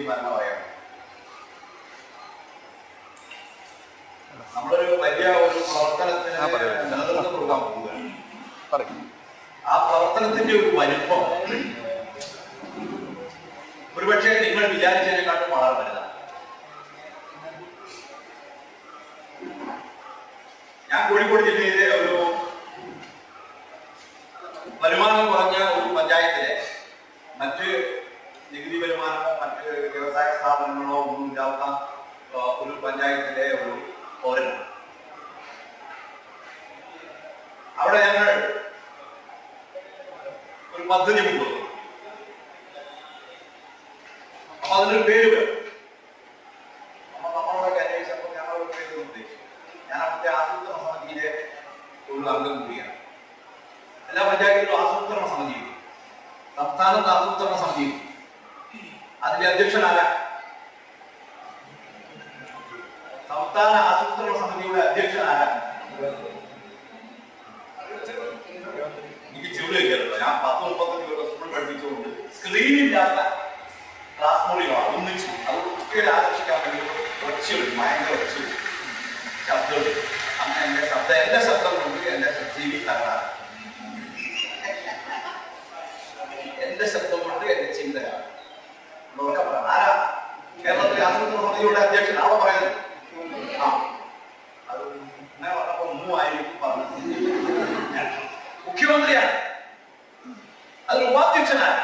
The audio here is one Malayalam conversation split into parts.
തീരുമാനം പറയാം നമ്മളൊരു വലിയ ഒരു പ്രവർത്തനത്തിന് ആ, പറയൂ. നേതൃത്വം കൊടുക്കാൻ പോവുകയാണ് പറയും ആ പ്രവർത്തനത്തിന്റെ ഒരു വലിപ്പം ഒരുപക്ഷെ നിങ്ങൾ വിചാരിച്ചതിനെക്കാട്ടും വളരെ വലുതാണ് ഞാൻ കോഴിക്കോട് ജില്ലയിലെ ഒരു വരുമാനം കുറഞ്ഞ ഒരു പഞ്ചായത്തിലെ മറ്റ് നികുതി വരുമാനമോ മറ്റ് വ്യവസായ സ്ഥാപനങ്ങളോ ഒന്നും ഇല്ലാത്ത ആ, ഒരു പഞ്ചായത്തിലെ ഒരു പൗരനാണ് അവിടെ ഞങ്ങൾ ഒരു പദ്ധതി കൊണ്ടുവന്നു അപ്പൊ അതിനൊരു പേര് വേണം അപ്പൊ നമ്മളോടൊക്കെ അന്വേഷിച്ചപ്പോൾ ഞങ്ങൾ ഒരു പേര് നിർദ്ദേശിച്ചു ഞാൻ അവിടുത്തെ ആസൂത്രണ സമിതിയിലെ ഒരു അംഗം കൂടിയാണ് എല്ലാ പഞ്ചായത്തിലും ആസൂത്രണ സമിതിയും സംസ്ഥാനത്ത് ആസൂത്രണ സമിതിയും അതിന്റെ അധ്യക്ഷനാരാ സംസ്ഥാന ആസൂത്രണ സമിതിയുടെ അധ്യക്ഷനാരാ എനിക്ക് ചൂട് വയ്ക്കാറുണ്ട് ഞാൻ പത്ത് മുപ്പത്തഞ്ച് കൊല്ലം സ്കൂൾ പഠിപ്പിച്ചുകൊണ്ട് സ്ക്രീനില്ലാത്ത ക്ലാസ് മുറികളാണ് ഒന്നിച്ചു അത് കുട്ടികളെ ആകർഷിക്കാൻ വേണ്ടി ഒച്ചയുണ്ട് ഭയങ്കര ഒച്ചയുണ്ട് ശബ്ദമുണ്ട് അങ്ങനെ എന്റെ ശബ്ദം എന്റെ ശബ്ദം കൊണ്ട് എന്റെ ചെവി തകരാറ് എന്റെ ശബ്ദം കൊണ്ട് എന്റെ ചെവി തകരാറ് ഉറക്കെ പറയാം ആരാ കേരളത്തിലെ ആസൂത്രണ സമിതിയുടെ അധ്യക്ഷൻ അവിടെ പറയുന്നത് ആ അത് അങ്ങനെ പറഞ്ഞപ്പോ മൂവായിരിക്കും പറഞ്ഞത് മുഖ്യമന്ത്രിയാണ് അതിൽ ഉപാധ്യക്ഷനാണ്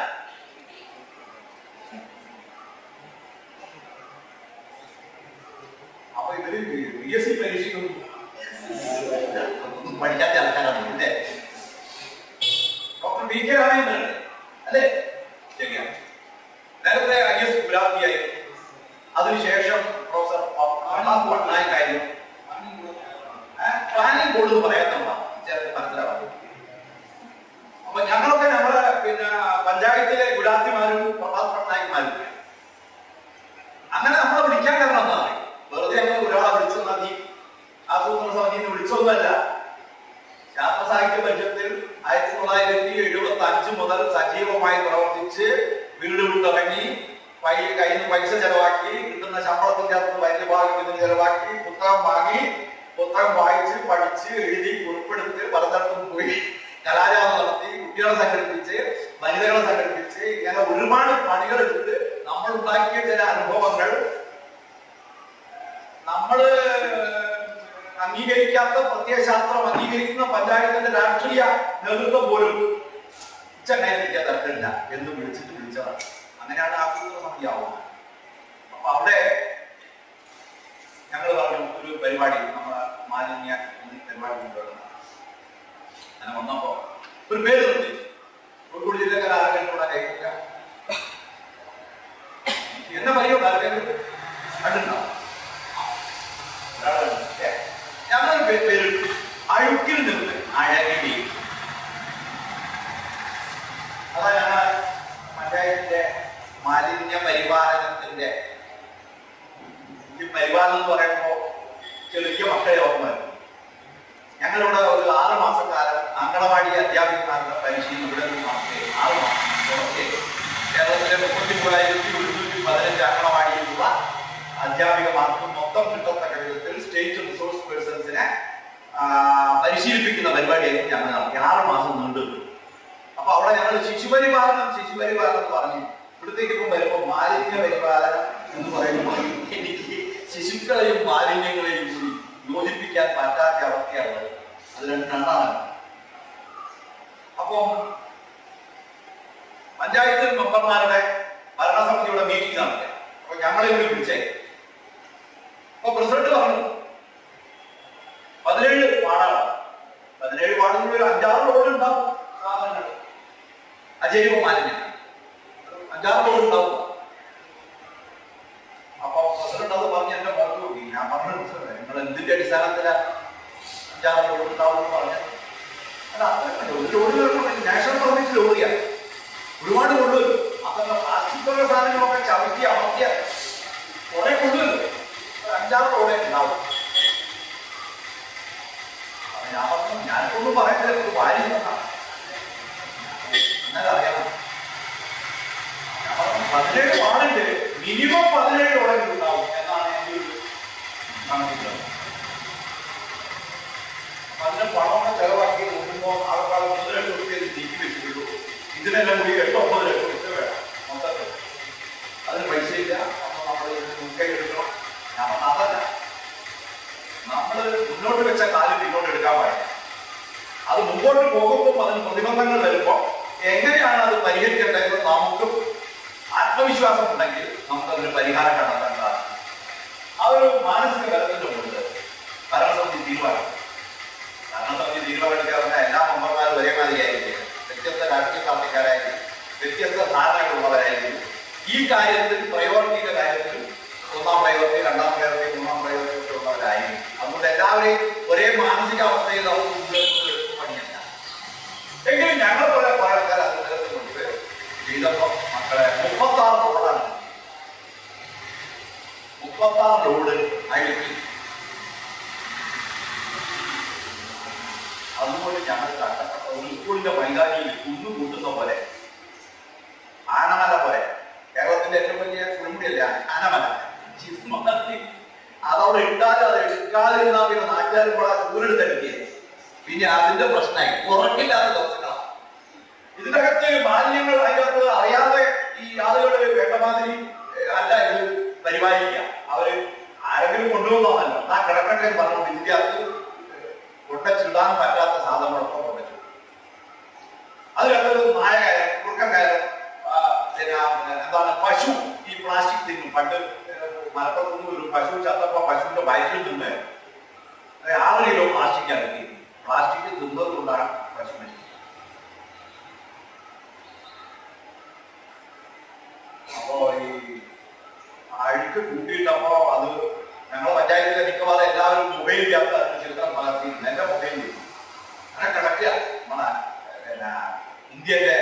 അപ്പൊ ഇവര് പി എസ് സി പരീക്ഷയ്ക്കൊന്നും ഒന്നും പഠിക്കാത്ത ആൾക്കാരാണ് അല്ലേ ഡോക്ടർ ബി കെ രാമേന്ദ്രൻ അല്ലേ ശരിയാണ് നേരത്തെ ഐ എസ് ഗുലാബിയായിരുന്നു അതിനുശേഷം പ്രൊഫസർ പ്രഹ്ലാദ് പട്നായിക് ആയിരുന്നു പ്ലാനിംഗ് ബോർഡ് എന്ന് പറയാൻ നമ്മളാ ചേർത്ത് മനസ്സിലാവാം അപ്പൊ ഞങ്ങളൊക്കെ ഞങ്ങളെ പിന്നെ പഞ്ചായത്തിലെ ഗുലാത്തിമാരും പ്രഭാത് പട്നായിക്മാരും അങ്ങനെ നമ്മളെ വിളിക്കാൻ കാരണം എന്താണ് വെറുതെ ഞങ്ങൾ ഒരാളെ വിളിച്ചു നദി ആസൂത്രണ സമിതിയിൽ വിളിച്ചൊന്നുമല്ല ശാസ്ത്ര സാഹിത്യ പരിഷത്തിൽ ആയിരത്തി തൊള്ളായിരത്തി എഴുപത്തി അഞ്ച് മുതൽ സജീവമായി പ്രവർത്തിച്ച് വീട് വിട്ടിറങ്ങി പൈ കയ്യിൽ നിന്ന് പൈസ ചെലവാക്കി കിട്ടുന്ന ശമ്പളത്തിന്റെ അകത്ത് വലിയ ഭാഗം ഇതിന് ചെലവാക്കി പുസ്തകം വാങ്ങി പുസ്തകം വായിച്ച് പഠിച്ച് എഴുതി കുറിപ്പെടുത്ത് പലതരത്തും പോയി കലാജാതം നടത്തി കുട്ടികളെ സംഘടിപ്പിച്ച് വനിതകളെ സംഘടിപ്പിച്ച് ഇങ്ങനെ ഒരുപാട് പണികൾ എടുത്ത് നമ്മൾ ഉണ്ടാക്കിയ ചില അനുഭവങ്ങൾ നമ്മള് അംഗീകരിക്കാത്ത പ്രത്യയശാസ്ത്രം അംഗീകരിക്കുന്ന പഞ്ചായത്തിന്റെ രാഷ്ട്രീയ നേതൃത്വം പോലും ഉച്ചനേരിക്കാൻ തരത്തില്ല എന്ന് വിളിച്ചിട്ട് വിളിച്ചതാണ് അങ്ങനെയാണ് ആസൂത്രണ സമിതി ആവുന്നത് അപ്പൊ അവിടെ ഞങ്ങൾ പറഞ്ഞു ഒരു പരിപാടി നമ്മുടെ മാലിന്യ പരിപാടി കൊണ്ടുവരണം അങ്ങനെ വന്നപ്പോ ഒരു പേര് നിർദ്ദേശിച്ചു കോഴിക്കോട് ജില്ലക്കാർ ആരെങ്കിലും കൂടെ കൈക്കുക എന്നെ പറയുമോ ആരെങ്കിലും കണ്ടിട്ടുണ്ടോ ഞങ്ങൾ പേര് അഴുക്കിൽ നിന്ന് അഴകിടി അതാ ഞങ്ങൾ പഞ്ചായത്തിന്റെ മാലിന്യ പരിപാലനത്തിന്റെ ഈ പരിപാലനം എന്ന് പറയുമ്പോ ചെറിയ മക്കളെ ഓർമ്മ വരും. ഞങ്ങളിവിടെ ഒരു ആറ് മാസക്കാലം അങ്കണവാടി അധ്യാപികമാരുടെ പരിശീലനം ഇവിടെ നിന്ന് നടത്തി ആറ് മാസം തുടർച്ചയായി കേരളത്തിലെ മുപ്പത്തി മൂവായിരത്തി ഒരുന്നൂറ്റി പതിനഞ്ച് അങ്കണവാടിയിലുള്ള അധ്യാപികമാർക്ക് മൊത്തം കിട്ടത്തക്ക വിധത്തിൽ സ്റ്റേറ്റ് റിസോഴ്സ് പേഴ്സൺസിനെ ആ, പരിശീലിപ്പിക്കുന്ന പരിപാടിയായിരുന്നു ഞങ്ങൾ നടത്തി ആറ് മാസം നീണ്ടു അപ്പൊ അവിടെ ഞങ്ങൾ ശിശുപരിപാലനം ശിശുപരിപാലനം എന്ന് പറഞ്ഞു ഇവിടത്തേക്ക് ഇപ്പം വരുമ്പോൾ മാലിന്യ പരിപാലനം എന്ന് പറയുമ്പോൾ എനിക്ക് ശിശുക്കളെയും മാലിന്യങ്ങളെയും കൂടി യോജിപ്പിക്കാൻ പറ്റാത്ത അവസ്ഥയാണ് അത് രണ്ട് രണ്ടാണ് അപ്പം പഞ്ചായത്ത് മെമ്പർമാരുടെ ഭരണസമിതിയുടെ മീറ്റിംഗ് നടത്തുക അപ്പൊ ഞങ്ങളെ കൂടി വിളിച്ചേ അപ്പൊ പ്രസിഡന്റ് പറഞ്ഞു പതിനേഴ് വാർഡാണ് പതിനേഴ് വാർഡിൽ ഒരു അഞ്ചാറ് റോഡ് ഉണ്ടാവും സാധനങ്ങൾ അജൈവ മാലിന്യം അഞ്ചാറ് റോഡ് ഉണ്ടാവും അപ്പൊ പ്രസിഡന്റ് അത് പറഞ്ഞ് എന്റെ മുഖത്ത് നോക്കി ഞാൻ പറഞ്ഞു പ്രസിഡന്റ് നിങ്ങൾ എന്തിന്റെ അടിസ്ഥാനത്തിലാ അഞ്ചാറ് റോഡ് ഉണ്ടാവും എന്ന് പറഞ്ഞത് അല്ല അത്രയല്ല ഒരു ലോഡ് വരുമ്പോൾ നാഷണൽ പെർമിറ്റ് ലോറിയാണ് ഒരുപാട് കൊണ്ടുവരും അതൊക്കെ പ്ലാസ്റ്റിക്കുള്ള സാധനങ്ങളൊക്കെ ചവിട്ടി അമർത്തിയ കുറെ കൊണ്ടുവരും ഒരു അഞ്ചാറ് റോഡേ ഉണ്ടാവും അപ്പൊ ഞാൻ പറഞ്ഞു ഞാനിപ്പൊന്നും പറയുന്നില്ല ഒരു വാരി നോക്കാം എന്നാലും അറിയാമോ ഞാൻ പറഞ്ഞു പതിനേഴ് വാർഡുണ്ട് മിനിമം പതിനേഴോളം ഉണ്ടാവും എന്നാണ് എൻ്റെ ഒരു കണക്കുകൾ അതിന് പണമൊക്കെ ചെലവാക്കി നോക്കുമ്പോൾ ആൾക്കാർ മൂന്ന് ലക്ഷം റുപ്യ നീക്കി വെച്ചിട്ടുള്ളൂ ഇതിനെല്ലാം കൂടി എട്ട് ഒമ്പത് ലക്ഷം റുപ്യ വേണം മൊത്തത്തിൽ അതിന് പൈസ ഇല്ല അപ്പൊ നമ്മൾ മുൻകൈ എടുക്കണം ഞാൻ പറഞ്ഞ അതല്ല നമ്മൾ മുന്നോട്ട് വെച്ച കാലം പിന്നോട്ട് എടുക്കാൻ പാടില്ല അത് മുമ്പോട്ട് പോകുമ്പോൾ അതിന് പ്രതിബന്ധങ്ങൾ വരുമ്പോൾ എങ്ങനെയാണ് അത് പരിഹരിക്കേണ്ടത് നമുക്ക് ആത്മവിശ്വാസം ഉണ്ടെങ്കിൽ നമുക്കതിന് പരിഹാരം കണ്ടെത്താൻ സാധിക്കും ആ ഒരു മാനസിക ബലത്തിന്റെ മുകളിൽ ഭരണസമിതി തീരുമാനം ഭരണസമിതി തീരുമാനമെടുക്കാവുന്ന എല്ലാ മെമ്പർമാരും ഒരേ മാതിരിയായിരിക്കും വ്യത്യസ്ത രാഷ്ട്രീയ പാർട്ടിക്കാരായിരിക്കും വ്യത്യസ്ത ധാരണകളുള്ളവരായിരിക്കും ഈ കാര്യത്തിൽ പ്രയോറിറ്റിയുടെ കാര്യത്തിൽ ഒന്നാം പ്രയോറിറ്റി രണ്ടാം പ്രയോറിറ്റി മൂന്നാം പ്രയോറിറ്റി ഒക്കെ ഉള്ളവരായിരിക്കും അതുകൊണ്ട് എല്ലാവരെയും ഒരേ മാനസികാവസ്ഥയിൽ നമുക്ക് മുന്നോട്ട് പണിയല്ല എങ്കിലും ഞങ്ങൾ പോലെ കുറെ ആൾക്കാർ അത് നിലനിൽക്കുന്നുണ്ട് ചെയ്തപ്പോൾ മക്കളെ മുപ്പത്താറ് റോഡാണ് മുപ്പത്താറ് റോഡ് അഴുക്കി അതുകൊണ്ട് ഞങ്ങൾ കഷ്ടപ്പെട്ട ഒരു സ്കൂളിന്റെ മൈതാനിയിൽ കുന്നു കൂട്ടുന്ന പോലെ ആനമല പോലെ കേരളത്തിന്റെ ഏറ്റവും വലിയ കുടുംബിയല്ല ആനമല ചിന്മത്തി അതവിടെ ഇട്ടാലും അത് എടുക്കാതിരുന്നാൽ പിന്നെ നാട്ടുകാരും കൂടെ ഊരെടുത്തെടുക്കിയത് പിന്നെ അതിന്റെ പ്രശ്നമായി ഉറക്കില്ലാത്ത ദിവസങ്ങളാണ് ഇതിനകത്ത് മാലിന്യങ്ങൾ അതിനകത്ത് അറിയാതെ ഈ ആളുകൾ വേണ്ട മാതിരി ഏഹ്, അല്ല ഇത് പരിപാലിക്കുക അവര് ആരെങ്കിലും കൊണ്ടുപോകുന്നതല്ല ആ കിടക്കട്ടെ എന്ന് പറഞ്ഞു ഇതിന്റെ അകത്ത് കൊണ്ടച്ചിടാൻ പറ്റാത്ത സാധനങ്ങളൊക്കെ കൊണ്ടുവച്ചു അത് കണ്ടത് നായകരം കുറുക്കക്കാരൻ ആ, പിന്നെ ആ, എന്താണ് പശു ഈ പ്ലാസ്റ്റിക് തിന്നും പണ്ട് ഏഹ്, മലപ്പുറത്ത് നിന്ന് ഒരു പശു ചത്തപ്പോ പശുവിന്റെ വയറ്റിൽ നിന്ന് ഏഹ്, ആറ് കിലോ പ്ലാസ്റ്റിക് ഇറക്കി പ്ലാസ്റ്റിക് തിന്നത് കൊണ്ടാണ് പശു മരിച്ചത് അപ്പോ ഈ അഴുക്ക് കൂട്ടിയിട്ടപ്പോ അത് ഞങ്ങളുടെ പഞ്ചായത്തിലെ മിക്കവാറും എല്ലാവരും മൊബൈൽ വ്യാപ്ത ചിത്രം പകർത്തി എന്റെ മൊബൈലിൽ അങ്ങനെ കിടക്കുക നമ്മളെ പിന്നെ ഇന്ത്യയിലെ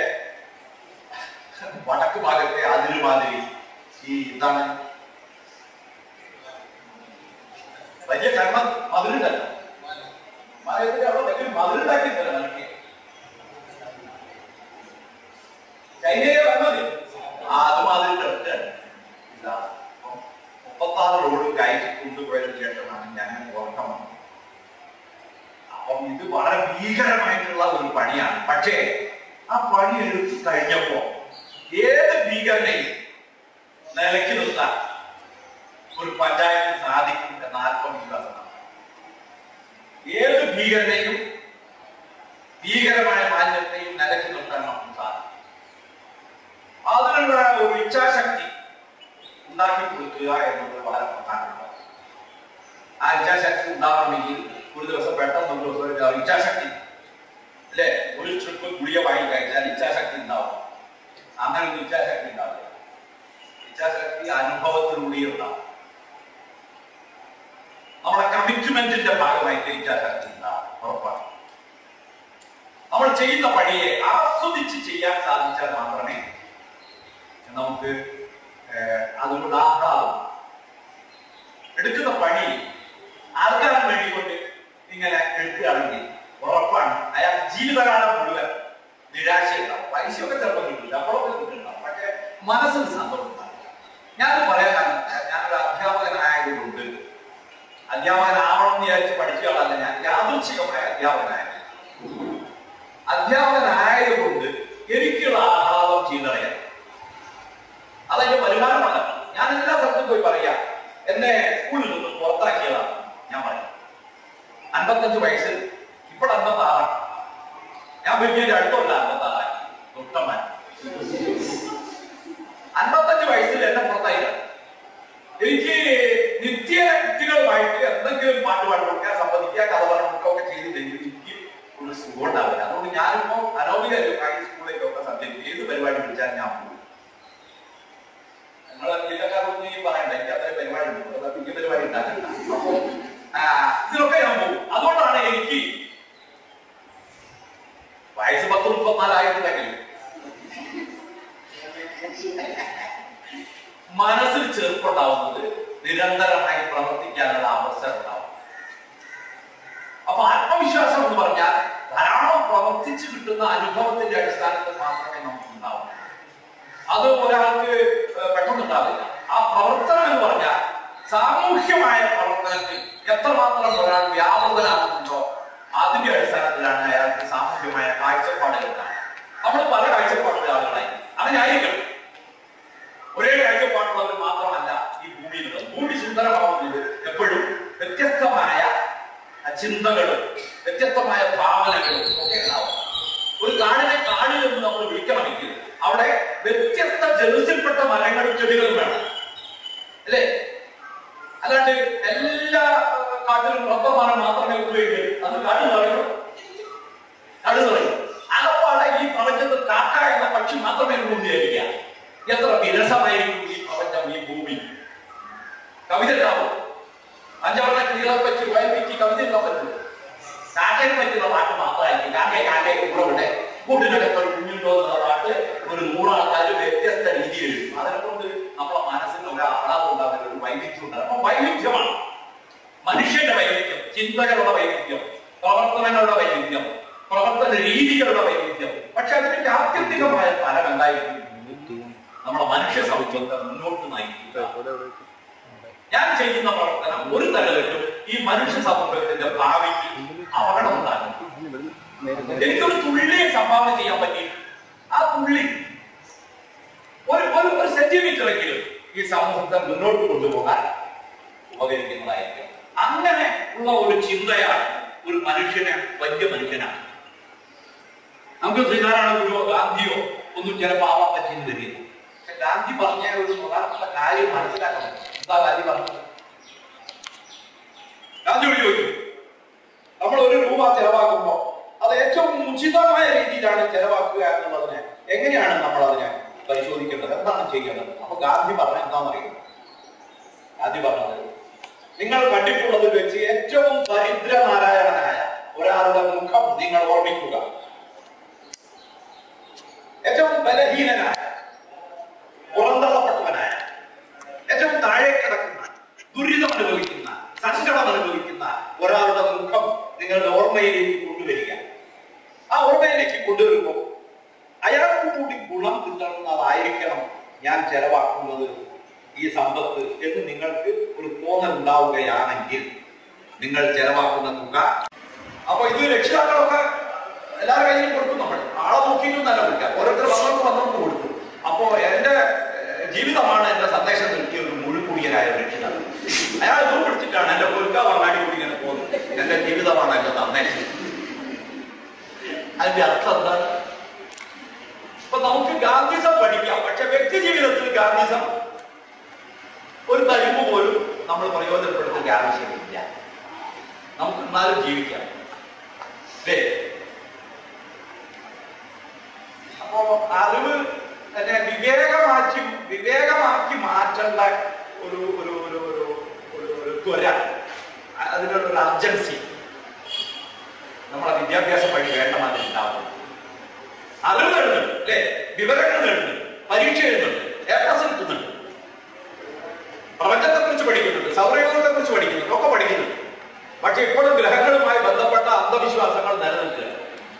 വടക്ക് ഭാഗത്തെ അതിര് മാതിരി ഈ എന്താണ് വലിയ കർമ്മ മതിലുണ്ടല്ലോ മലയത്തിന്റെ അവിടെ വലിയ മതിലുണ്ടാക്കിയിട്ടല്ല നിനക്ക് ചൈനയെ വന്നത് ആ അത് മാതിരി കിടക്കുകയാണ് ഇതാ അപ്പം മുപ്പത്താറ് റോഡ് കയറ്റി കൊണ്ടുപോയതിനു ശേഷമാണ് ഞാൻ ഉറക്കം വന്നത് അപ്പം ഇത് വളരെ ഭീകരമായിട്ടുള്ള ഒരു പണിയാണ് പക്ഷേ ആ പണി എടുത്തു കഴിഞ്ഞപ്പോ ഏത് ഭീകരനെയും നിലയ്ക്ക് നിർത്താൻ ഒരു പഞ്ചായത്തിന് സാധിക്കും എന്ന ആത്മവിശ്വാസമാണ് ഏത് ഭീകരനെയും ഭീകരമായ മാലിന്യത്തെയും നിലയ്ക്ക് നിർത്താൻ നമുക്ക് സാധിക്കും അതിനുള്ള ഒരു ഇച്ഛാശക്തി ഉണ്ടാക്കി കൊടുക്കുക എന്നത് വളരെ പ്രധാനമാണ് ആ ഇച്ഛാശക്തി ഉണ്ടാവണമെങ്കിൽ ഒരു ദിവസം പെട്ടെന്ന് ഒരു ദിവസം ഒരു ഇച്ഛാശക്തി അല്ലെ ഒരു ട്രിപ്പ് ഗുളിക വാങ്ങി കഴിച്ചാൽ ഇച്ഛാശക്തി ഉണ്ടാവും അങ്ങനെ ഒരു ഇച്ഛാശക്തി ഉണ്ടാവില്ല ഇച്ഛാശക്തി അനുഭവത്തിലൂടെ ഉണ്ടാവും നമ്മുടെ കമ്മിറ്റ്മെന്റിന്റെ ഭാഗമായിട്ട് ഇച്ഛാശക്തി ഉണ്ടാവും ഉറപ്പാണ് നമ്മൾ ചെയ്യുന്ന പണിയെ ആസ്വദിച്ച് ചെയ്യാൻ സാധിച്ചാൽ മാത്രമേ നമുക്ക് ഏഹ്, അതുകൊണ്ട് ആഹ്ലാദം എടുക്കുന്ന പണി ആർക്കാനും വേണ്ടിക്കൊണ്ട് ഇങ്ങനെ എടുക്കുകയാണെങ്കിൽ ഉറപ്പാണ് അയാൾ ജീവിതകാലം മുഴുവൻ നിരാശയുണ്ടാവും പൈസയൊക്കെ ചിലപ്പോൾ കിട്ടില്ല അപ്പോഴൊക്കെ കിട്ടുന്നുണ്ടാവും പക്ഷെ മനസ്സിന് സന്തോഷം ഉണ്ടാവില്ല ഞാനത് പറയാൻ കാരണം ഞാനൊരു അധ്യാപകനായതുകൊണ്ട് അധ്യാപകനാവണം എന്ന് വിചാരിച്ച് പഠിക്കുകയാണല്ല ഞാൻ യാദൃച്ഛികമായ അധ്യാപകനായത് അധ്യാപകനായതുകൊണ്ട് എനിക്കുള്ള ആഹ്ലാദം ചെയ്തറിയാം അതെന്റെ വരുമാനമാണ് ഞാൻ എല്ലാ സ്ഥലത്തും പോയി പറയാം എന്നെ സ്കൂളിൽ നിന്ന് പുറത്താക്കിയതാണ് ഞാൻ പറയും അൻപത്തഞ്ച് വയസ്സിൽ ഇപ്പോൾ അൻപത്തി ആറാണ് ഞാൻ വലിയ അടുത്തല്ല അൻപത്തി ആറായി തൊട്ടമാൻ അൻപത്തഞ്ച് വയസ്സിൽ എന്നെ പുറത്തായില്ല എനിക്ക് നിത്യ വ്യക്തികളുമായിട്ട് എന്തെങ്കിലും പാട്ട് പാട്ട് കൊടുക്കാൻ സംബന്ധിക്കുക കഥ പറഞ്ഞു കൊടുക്കുകയൊക്കെ ചെയ്തില്ലെങ്കിൽ എനിക്ക് ഒരു സുഖം ഉണ്ടാവില്ല അതുകൊണ്ട് ഞാനിപ്പോ അനോമിക ഹൈസ്കൂളിലേക്കൊക്കെ സബ്ജക്ട് ഏത് പരിപാടി വിളിച്ചാലും ഞാൻ പോകും നമ്മളെ ജില്ലക്കാരൊന്നും ഈ പറയണ്ട എനിക്ക് അത്രയും പരിപാടി ഉണ്ട് അതാ പിന്നെ പരിപാടി ഉണ്ടാക്കണ്ട അപ്പൊ ആ, ഇതിലൊക്കെ ഞാൻ പോകും അതുകൊണ്ടാണ് എനിക്ക് വയസ്സ് പത്ത് മുപ്പത്തിനാലായിട്ടുണ്ടെങ്കിൽ മനസ്സിൽ ചെറുപ്പുണ്ടാവുന്നത് നിരന്തരമായി പ്രവർത്തിക്കാനുള്ള അവസരം ഉണ്ടാവും അപ്പൊ ആത്മവിശ്വാസം എന്ന് പറഞ്ഞാൽ ധാരാളം പ്രവർത്തിച്ചു കിട്ടുന്ന അനുഭവത്തിന്റെ അടിസ്ഥാനത്തിൽ മാത്രമേ നമുക്ക് ഉണ്ടാവൂ അത് ഒരാൾക്ക് ഏഹ്, പെട്ടെന്ന് ഉണ്ടാവില്ല ആ സാമൂഹ്യമായ പ്രവർത്തനത്തിൽ എത്രമാത്രം ഒരാൾ വ്യാപൃതനാകുന്നുണ്ടോ അതിന്റെ അടിസ്ഥാനത്തിലാണ് അയാൾക്ക് സാമൂഹ്യമായ കാഴ്ചപ്പാടുകൾ കാണുന്നത് നമ്മൾ പല കാഴ്ചപ്പാടുള്ള ആളുകളായി അങ്ങനെ ആയിരിക്കണം ഒരേ കാഴ്ചപ്പാടുള്ളവർ മാത്രമല്ല ഈ ഭൂമിയിലുള്ളത് ഭൂമി സുന്ദരമാവുന്നത് എപ്പോഴും വ്യത്യസ്തമായ ചിന്തകളും വ്യത്യസ്തമായ ഭാവനകളും ഒക്കെ ഉണ്ടാവും ഒരു കാടിനെ കാട് എന്ന് നമ്മൾ വിളിക്കണമെങ്കിൽ അവിടെ വ്യത്യസ്ത ജനുസിൽപ്പെട്ട മരങ്ങളും ചെടികളും വേണം അല്ലേ അല്ലാണ്ട് എല്ലാ ഏഹ്, കാട്ടിലും റബ്ബർ മരം മാത്രമേ ഉപയോഗിക്കൂ അത് കാട് പറയൂ കാട് പറയും അകപ്പാടെ ഈ പ്രപഞ്ചത്തിൽ കാക്ക എന്ന പക്ഷി മാത്രമേ ഉള്ളിയായിരിക്കുക എത്ര വിരസമായിരിക്കും ഈ പ്രപഞ്ചം ഈ ഭൂമി കവിത ഉണ്ടാവും അഞ്ചാവണ കിളികളെ പറ്റി വയപ്പിച്ച് കവിത ഉണ്ടാവും പറ്റും കാക്കയെ പറ്റിയുള്ള പാട്ട് മാത്രമായിരിക്കും കാക്കയെ കാക്കയെ കൂടെ വിട്ടെ കൂട്ടിനകത്ത് ഒരു കുഞ്ഞുണ്ടോ എന്നുള്ള പാട്ട് ഒരു നൂറാൾക്കാർ വ്യത്യസ്ത രീതിയിൽ എഴുതും അതിനെ കൊണ്ട് നമ്മളെ മനസ്സിന് ഒരു ആഹ്ലാദം ഉണ്ടാകുന്ന ഒരു വൈവിധ്യം ഉണ്ടാകും അപ്പൊ വൈവിധ്യമാണ് മനുഷ്യന്റെ വൈവിധ്യം ചിന്തകളുടെ വൈവിധ്യം പ്രവർത്തനങ്ങളുടെ വൈവിധ്യം പ്രവർത്തന രീതികളുടെ വൈവിധ്യം പക്ഷെ അതിന്റെ ആത്യന്തികമായ ഫലം എന്തായിരിക്കും നമ്മളെ മനുഷ്യ സൗഖ്യത്തെ മുന്നോട്ട് നയിക്കുക ഞാൻ ചെയ്യുന്ന പ്രവർത്തനം ഒരു തരത്തിലും ഈ മനുഷ്യ സമൂഹത്തിന്റെ ഭാവിക്ക് അപകടം ഉണ്ടാകും എനിക്കൊരു തുള്ളിയെ സംഭാവന ചെയ്യാൻ പറ്റി ആ തുള്ളി ഒരു ഒരു ഒരു സെന്റിമീറ്ററെങ്കിലും ഈ സമൂഹത്തെ മുന്നോട്ട് കൊണ്ടുപോകാൻ ഉപകരിക്കുന്നതായിരിക്കും അങ്ങനെ ഉള്ള ഒരു ചിന്തയാണ് ഒരു മനുഷ്യനെ വലിയ മനുഷ്യനാണ് നമുക്ക് ശ്രീനാരായണ ഗുരുവോ ഗാന്ധിയോ ഒന്നും ചിലപ്പോൾ ആവാൻ പറ്റിയെന്ന് വരില്ല പക്ഷെ ഗാന്ധി പറഞ്ഞ ഒരു പ്രധാനപ്പെട്ട കാര്യം മനസ്സിലാക്കണം എന്താ ഗാന്ധി പറഞ്ഞത് ഗാന്ധിയോട് ചോദിച്ചു നമ്മൾ ഒരു രൂപ ചെലവാക്കുമ്പോൾ അത് ഏറ്റവും ഉചിതമായ രീതിയിലാണ് ചെലവാക്കുക എന്നുള്ളതിനെ എങ്ങനെയാണ് നമ്മൾ അതിനെ പരിശോധിക്കേണ്ടത് എന്താണ് ചെയ്യേണ്ടത് അപ്പൊ ഗാന്ധി പറഞ്ഞ എന്താണെന്നറിയുമോ ഗാന്ധി പറഞ്ഞത് നിങ്ങൾ കണ്ടിട്ടുള്ളതിൽ വെച്ച് ഏറ്റവും ദരിദ്രനാരായണനായ ഒരാളുടെ മുഖം നിങ്ങൾ ഓർമ്മിക്കുക ഏറ്റവും ബലഹീനനായ പുറന്തള്ളപ്പെട്ടവനായ ഏറ്റവും താഴെ കിടക്കുന്ന ദുരിതം അനുഭവിക്കുന്ന സങ്കടം അനുഭവിക്കുന്ന ഒരാളുടെ മുഖം നിങ്ങളുടെ ഓർമ്മയിലേക്ക് കൊണ്ടുവരിക ആ ഓർമ്മയിലേക്ക് കൊണ്ടുവരുമ്പോൾ അയാൾക്ക് കൂടി ഗുണം കിട്ടുന്നതായിരിക്കണം ഞാൻ ചെലവാക്കുന്നത് ഈ സമ്പത്ത് എന്ന് നിങ്ങൾക്ക് ഒരു തോന്നൽ ഉണ്ടാവുകയാണെങ്കിൽ നിങ്ങൾ ചെലവാക്കുന്ന തുക അപ്പൊ ഇത് രക്ഷിതാക്കളൊക്കെ എല്ലാവരുടെ കയ്യിലും കൊടുക്കും നമ്മൾ ആളെ നോക്കിയിട്ടും നല്ല കൊടുക്കാം ഓരോരുത്തർ വന്നോട്ട് വന്നോട്ട് കൊടുക്കും അപ്പോ എന്റെ ഏഹ്, ജീവിതമാണ് എന്റെ സന്ദേശം നൽകിയ ഒരു മുഴുക്കുടിയനായ ഒരു രക്ഷിതാവ് അയാൾ ഇതും പിടിച്ചിട്ടാണ് എന്റെ പൊരുക്ക വങ്ങാടി കൂടി ഇങ്ങനെ പോകുന്നത് എന്റെ ജീവിതമാണ് എന്റെ സന്ദേശം അതിന്റെ അർത്ഥം എന്താണ് ഇപ്പൊ നമുക്ക് ഗാന്ധിസം പഠിക്കാം പക്ഷെ വ്യക്തി ജീവിതത്തിൽ ഗാന്ധിസം ഒരു കഴിവ് പോലും നമ്മൾ പ്രയോജനപ്പെടുത്തേണ്ട ആവശ്യമില്ല നമുക്ക് എന്നാലും ജീവിക്കാം അല്ലേ അപ്പോ അറിവ് തന്നെ വിവേകമാക്കി വിവേകമാക്കി മാറ്റേണ്ട ഒരു ഒരു ഒരു ഒരു ഒരു ഒരു ത്വര അതിനുള്ള ഒരു അർജൻസി നമ്മളെ വിദ്യാഭ്യാസ വഴി വേണ്ട മാതിരി ഉണ്ടാവും അറിവ് നേടുന്നുണ്ട് അല്ലേ വിവരങ്ങൾ നേടുന്നുണ്ട് പരീക്ഷ എഴുതുന്നുണ്ട് എ പ്ലസ് കിട്ടുന്നുണ്ട് പ്രപഞ്ചത്തെ കുറിച്ച് പഠിക്കുന്നുണ്ട് സൗരയൂഥത്തെ കുറിച്ച് പഠിക്കുന്നുണ്ട് ഒക്കെ പഠിക്കുന്നുണ്ട് പക്ഷെ ഇപ്പോഴും ഗ്രഹങ്ങളുമായി ബന്ധപ്പെട്ട അന്ധവിശ്വാസങ്ങൾ നിലനിൽക്കുകയാണ്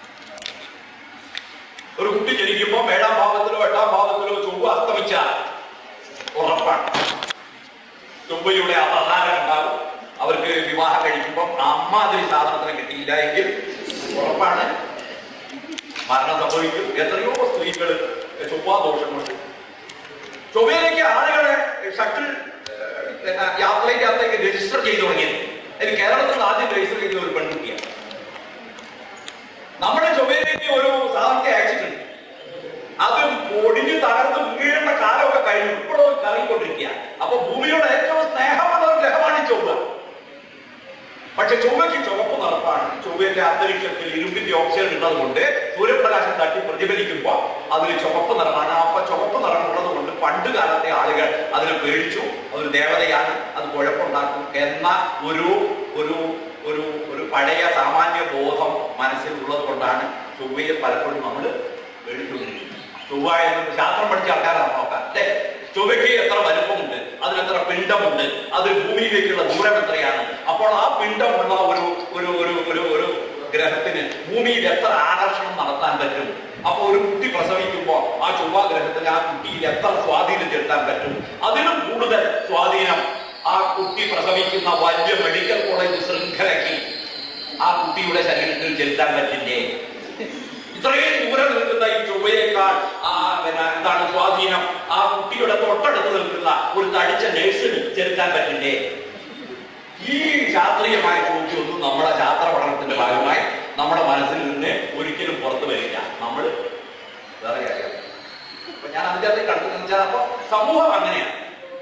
ഒരു കുട്ടി ജനിക്കുമ്പോൾ ഏഴാം ഭാവത്തിലോ എട്ടാം ഭാവത്തിലോ ചൊവ്വ അസ്തമിച്ചാൽ ഉറപ്പാണ് ചൊവ്വയുടെ അപഹാരം ഉണ്ടാവും അവർക്ക് വിവാഹം കഴിക്കുമ്പോൾ അമ്മാതിരി സാധനത്തിന് കിട്ടിയില്ല എങ്കിൽ ഉറപ്പാണ് മരണം സംഭവിക്കും എത്രയോ സ്ത്രീകൾ ചൊവ്വാദോഷം കൊണ്ട് ചൊവ്വയിലേക്ക് ആളുകളെ ഷട്ടിൽ യാത്രയ്ക്കകത്തേക്ക് രജിസ്റ്റർ ചെയ്തു തുടങ്ങിയത് അതിന് കേരളത്തിൽ നിന്ന് ആദ്യം രജിസ്റ്റർ ചെയ്ത ഒരു പെൺകുട്ടിയാണ് നമ്മുടെ ചൊവ്വയിലേക്ക് ഒരു സാധാരണ ആക്സിഡന്റ് അത് ഒടിഞ്ഞു തകർന്ന് വീഴേണ്ട കാലമൊക്കെ കഴിഞ്ഞു ഇപ്പോഴും കറങ്ങിക്കൊണ്ടിരിക്കുക അപ്പൊ ഭൂമിയോട് ഏറ്റവും സ്നേഹമുള്ള ഒരു ഗ്രഹമാണ് ഈ ചൊവ്വ പക്ഷെ ചൊവ്വയ്ക്ക് ചുവപ്പ് നിറപ്പാണ് ചൊവ്വയുടെ അന്തരീക്ഷത്തിൽ ഇരുമ്പിന്റെ ഓക്സിജൻ ഉള്ളത് കൊണ്ട് സൂര്യപ്രകാശം തട്ടി പ്രതിഫലിക്കുമ്പോൾ അതിൽ ചുവപ്പ് നിറമാണ് അപ്പൊ ചുവപ്പ് നിറം ഉള്ളത് കൊണ്ട് പണ്ട് കാലത്തെ ആളുകൾ അതിനെ പേടിച്ചു അതൊരു ദേവതയാണ് അത് കുഴപ്പമുണ്ടാക്കും എന്ന ഒരു ഒരു ഒരു ഒരു പഴയ സാമാന്യ ബോധം മനസ്സിൽ ഉള്ളത് കൊണ്ടാണ് ചൊവ്വയെ പലപ്പോഴും നമ്മൾ പേടിച്ചുകൊണ്ടിരിക്കുന്നത് ചൊവ്വ എന്ന് ശാസ്ത്രം പഠിച്ച ആൾക്കാരാണ് നോക്കാം അല്ലേ ചൊവ്വയ്ക്ക് എത്ര വലുപ്പമുണ്ട് അതിനെത്ര പിണ്ടമുണ്ട് അത് ഭൂമിയിലേക്കുള്ള ദൂരം എത്രയാണ് അപ്പോൾ ആ പിണ്ടമുള്ള ഒരു ഒരു ഒരു ഒരു ഒരു ഗ്രഹത്തിന് ഭൂമിയിൽ എത്ര ആകർഷണം നടത്താൻ പറ്റും അപ്പൊ ഒരു കുട്ടി പ്രസവിക്കുമ്പോൾ ആ ചൊവ്വ ഗ്രഹത്തിന് ആ കുട്ടിയിൽ എത്ര സ്വാധീനം ചെലുത്താൻ പറ്റും അതിലും കൂടുതൽ സ്വാധീനം ആ കുട്ടി നിൽക്കുന്ന വലിയ മെഡിക്കൽ കോളേജ് ശൃംഖലയ്ക്ക് ആ കുട്ടിയുടെ ശരീരത്തിൽ ചെലുത്താൻ പറ്റില്ലേ ഇത്രയും ദൂരം നിൽക്കുന്ന ഈ ചൊവ്വയേക്കാൾ ആ പിന്നെ എന്താണ് സ്വാധീനം ആ കുട്ടിയുടെ തൊട്ടടുത്ത് നിൽക്കുന്ന ഒരു തടിച്ച നേഴ്സിന് ചെലുത്താൻ പറ്റില്ലേ ഈ ശാസ്ത്രീയമായ ചോദ്യമൊന്നും നമ്മുടെ ശാസ്ത്ര പഠനത്തിന്റെ ഭാഗമായി നമ്മുടെ മനസ്സിൽ നിന്ന് ഒരിക്കലും പുറത്തു വരില്ല നമ്മൾ വേറെ കാര്യം അപ്പൊ ഞാൻ അതിൻ്റെ അകത്ത് കടന്നു വെച്ചാൽ അപ്പൊ സമൂഹം അങ്ങനെയാണ്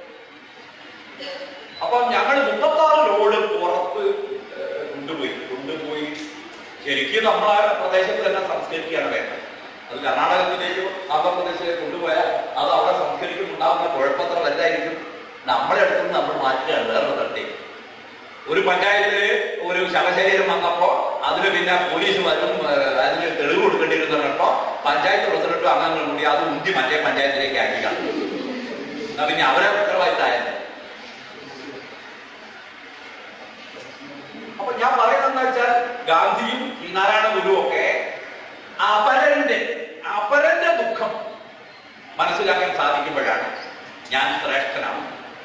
അപ്പൊ ഞങ്ങൾ മുപ്പത്താറ് ലോഡ് പുറത്ത് ഏഹ്, കൊണ്ടുപോയി കൊണ്ടുപോയി ശരിക്കും നമ്മളെ പ്രദേശത്ത് തന്നെ സംസ്കരിക്കുകയാണ് വേണ്ടത് അത് കർണാടകത്തിലേക്കോ ആന്ധ്രാപ്രദേശിലേക്ക് കൊണ്ടുപോയാൽ അത് അവിടെ സംസ്കരിക്കുന്നുണ്ടാകുന്ന കുഴപ്പത്ര വലുതായിരിക്കും നമ്മളെ അടുത്ത് നിന്ന് നമ്മൾ മാറ്റുകയാണ് വേറെ തട്ടേക്ക് ഒരു പഞ്ചായത്തില് ഒരു ശവശരീരം വന്നപ്പോ അതിന് പിന്നെ പോലീസ് വരും ഏഹ്, അതിന് തെളിവ് കൊടുക്കേണ്ടിയിരുന്നപ്പോ പഞ്ചായത്ത് പ്രസിഡന്റും അംഗങ്ങളും കൂടി അത് ഉന്തി മറ്റേ പഞ്ചായത്തിലേക്ക് ആക്കി കളഞ്ഞു എന്നാ പിന്നെ അവരെ ഉത്തരവാദിത്തമായിരുന്നു അപ്പൊ ഞാൻ പറയുന്നത് വെച്ചാൽ ഗാന്ധിയും ശ്രീനാരായണ ഗുരുവും ഒക്കെ അപരന്റെ അപരന്റെ ദുഃഖം മനസ്സിലാക്കാൻ സാധിക്കുമ്പോഴാണ് ഞാൻ ശ്രേഷ്ഠനാണ്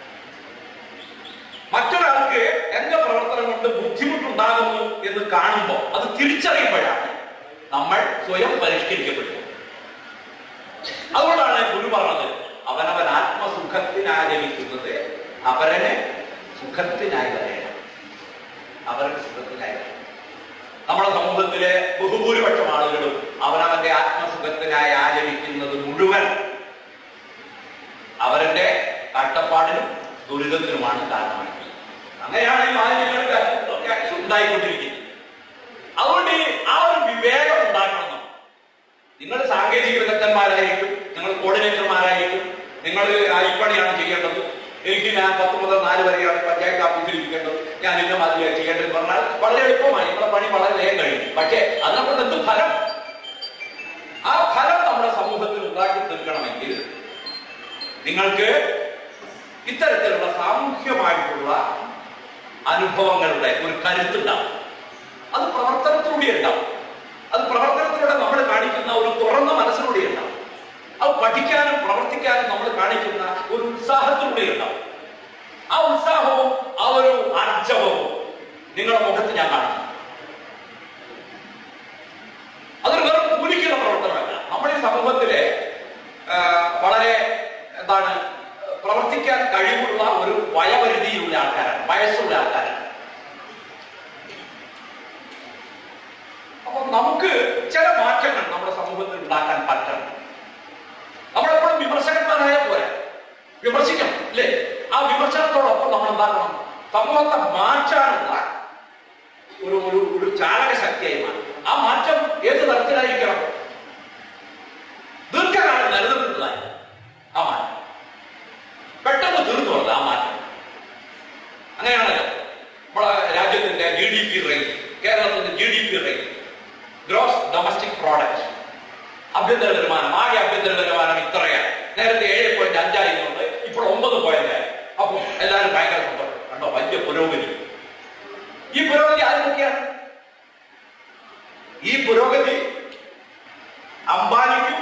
മറ്റൊരാൾക്ക് എന്റെ പ്രവർത്തനം കൊണ്ട് ബുദ്ധിമുട്ടുണ്ടാകുന്നു എന്ന് കാണുമ്പോൾ അത് തിരിച്ചറിയുമ്പോഴാണ് നമ്മൾ സ്വയം പരിഷ്കരിക്കപ്പെടുന്നത് അതുകൊണ്ടാണ് ഗുരു പറഞ്ഞത് അവനവൻ ആത്മസുഖത്തിനായി ജനിക്കുന്നത് അപരനെ സുഖത്തിനായി വരേണം അവരുടെ സുഖത്തിനായി വരേണം. നമ്മുടെ സമൂഹത്തിലെ ബഹുഭൂരിപക്ഷം ആളുകളും അവനവന്റെ ആത്മസുഖത്തിനായി ആചരിക്കുന്നത് മുഴുവൻ അവരുടെ കഷ്ടപ്പാടിനും ദുരിതത്തിനുമാണ് കാരണമായിട്ടുള്ളത് അങ്ങനെയാണ് ഈ മാലിന്യങ്ങൾക്ക് ഒക്കെ ഉണ്ടായിക്കൊണ്ടിരിക്കുന്നത് അതുകൊണ്ട് ഈ ആ ഒരു വിവേകം ഉണ്ടാക്കണം നമ്മൾ. നിങ്ങൾ സാങ്കേതിക വിദഗ്ധന്മാരായിരിക്കും നിങ്ങൾ കോർഡിനേറ്റർമാരായിരിക്കും നിങ്ങൾ അരിപ്പണിയാണ് ചെയ്യേണ്ടത് എനിക്ക് ഞാൻ പത്ത് മുതൽ നാല് വരെയാണ് പഞ്ചായത്ത് ഓഫീസിൽ ഇരിക്കേണ്ടത് ഞാൻ ഇന്ന മാതിരി ചെയ്യേണ്ടത് പറഞ്ഞാൽ വളരെ എളുപ്പമായി നിങ്ങളുടെ പണി വളരെ വേഗം കഴിയും പക്ഷേ അതിനെക്കൊണ്ട് എന്ത് ഫലം ആ ഫലം നമ്മുടെ സമൂഹത്തിൽ ഉണ്ടാക്കി തീർക്കണമെങ്കിൽ നിങ്ങൾക്ക് ഇത്തരത്തിലുള്ള സാമൂഹ്യമായിട്ടുള്ള അനുഭവങ്ങളുടെ ഒരു കരുത്തുണ്ടാവും അത് പ്രവർത്തനത്തിലൂടെ ഉണ്ടാവും അത് പ്രവർത്തനത്തിലൂടെ നമ്മൾ കാണിക്കുന്ന ഒരു തുറന്ന മനസ്സിലൂടെ ഉണ്ടാവും അത് പഠിക്കാനും പ്രവർത്തിക്കാനും നമ്മൾ കാണിക്കുന്ന ഒരു ഉത്സാഹത്തിലൂടെ ഉണ്ടാവും ആ ഉത്സാഹവും ആ ഒരു ആർജവവും നിങ്ങളുടെ മുഖത്ത് ഞാൻ കാണുന്നു അതൊരു വെറും കൂലിക്കുള്ള പ്രവർത്തനമല്ല നമ്മുടെ ഈ സമൂഹത്തിലെ ആ, വളരെ എന്താണ് പ്രവർത്തിക്കാൻ കഴിവുള്ള ഒരു വയപരിധിയിലുള്ള ആൾക്കാരാണ് വയസ്സുള്ള ആൾക്കാരാണ് അപ്പൊ നമുക്ക് ചില മാറ്റങ്ങൾ നമ്മുടെ സമൂഹത്തിൽ ഉണ്ടാക്കാൻ പറ്റണം നമ്മളെപ്പോഴും വിമർശകന്മാരായ പോലെ വിമർശിക്കണം അല്ലേ ആ വിമർശനത്തോടൊപ്പം നമ്മൾ എന്താക്കണം സമൂഹത്തെ മാറ്റാനുള്ള ഒരു ഒരു ഒരു ചാലക ശക്തിയായി മാറും ആ മാറ്റം ഏത് തരത്തിലായിരിക്കണം ദീർഘകാലം നിലനിൽക്കുന്നതായി ആ മാറ്റം പെട്ടെന്ന് തീർന്നു വന്നത് ആ മാറ്റം അങ്ങനെയാണല്ലോ നമ്മുടെ രാജ്യത്തിന്റെ ജി ഡി പി റേറ്റ് കേരളത്തിന്റെ G D P rate gross domestic product ആഭ്യന്തര വരുമാനം ആകെ ആഭ്യന്തര വരുമാനം ഇത്രയാണ് നേരത്തെ ഏഴ് പോയിന്റ് അഞ്ചായിരുന്നുണ്ട് ഇപ്പോൾ ഒമ്പത് പോയിന്റ് ആയി അപ്പൊ എല്ലാവരും ഭയങ്കര സന്തോഷം കണ്ടോ വലിയ പുരോഗതി ഈ പുരോഗതി ആരൊക്കെയാണ് ഈ പുരോഗതി അംബാനിക്കും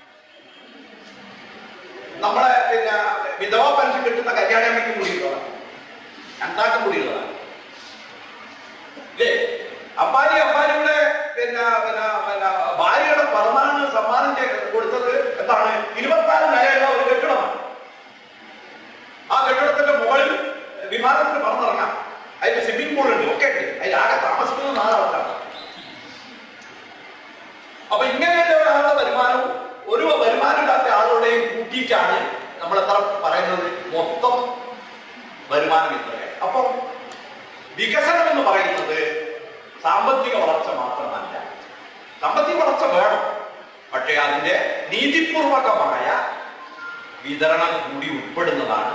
നമ്മളെ പിന്നെ വിധവാ പെൻഷൻ കിട്ടുന്ന കല്യാണമ്മയ്ക്കും കൂടിയുള്ളതാണ് രണ്ടാക്കും കൂടിയുള്ളതാണ് ഇല്ലേ അമ്പാനി അമ്പാനിയുടെ പിന്നെ പിന്നെ പിന്നെ ഭാര്യയുടെ പിറന്നാണ് സമ്മാനം ചെയ്ത് കൊടുത്തത് എന്താണ് ഇരുപത്തിനാല് നിലയുള്ള ഒരു കെട്ടിടമാണ് ആ കെട്ടിടത്തിന്റെ മുകളിൽ വിമാനത്തിന് പറന്നിറങ്ങാം അതിന് സ്വിമ്മിംഗ് പൂൾ ഉണ്ട് ഒക്കെ ഉണ്ട് അതിൽ ആകെ താമസിക്കുന്ന നാലാൾക്കാണ് അപ്പൊ ഇങ്ങനെയുള്ള ഒരാളുടെ വരുമാനവും ഒരു വരുമാനമില്ലാത്ത ആളുടെയും കൂട്ടിയിട്ടാണ് നമ്മൾ എത്ര പറയുന്നത് മൊത്തം വരുമാനം ഇത്രയാണ് അപ്പം വികസനം എന്ന് പറയുന്നത് സാമ്പത്തിക വളർച്ച മാത്രമല്ല സാമ്പത്തിക വളർച്ച വേണം പക്ഷേ അതിന്റെ നീതിപൂർവകമായ വിതരണം കൂടി ഉൾപ്പെടുന്നതാണ്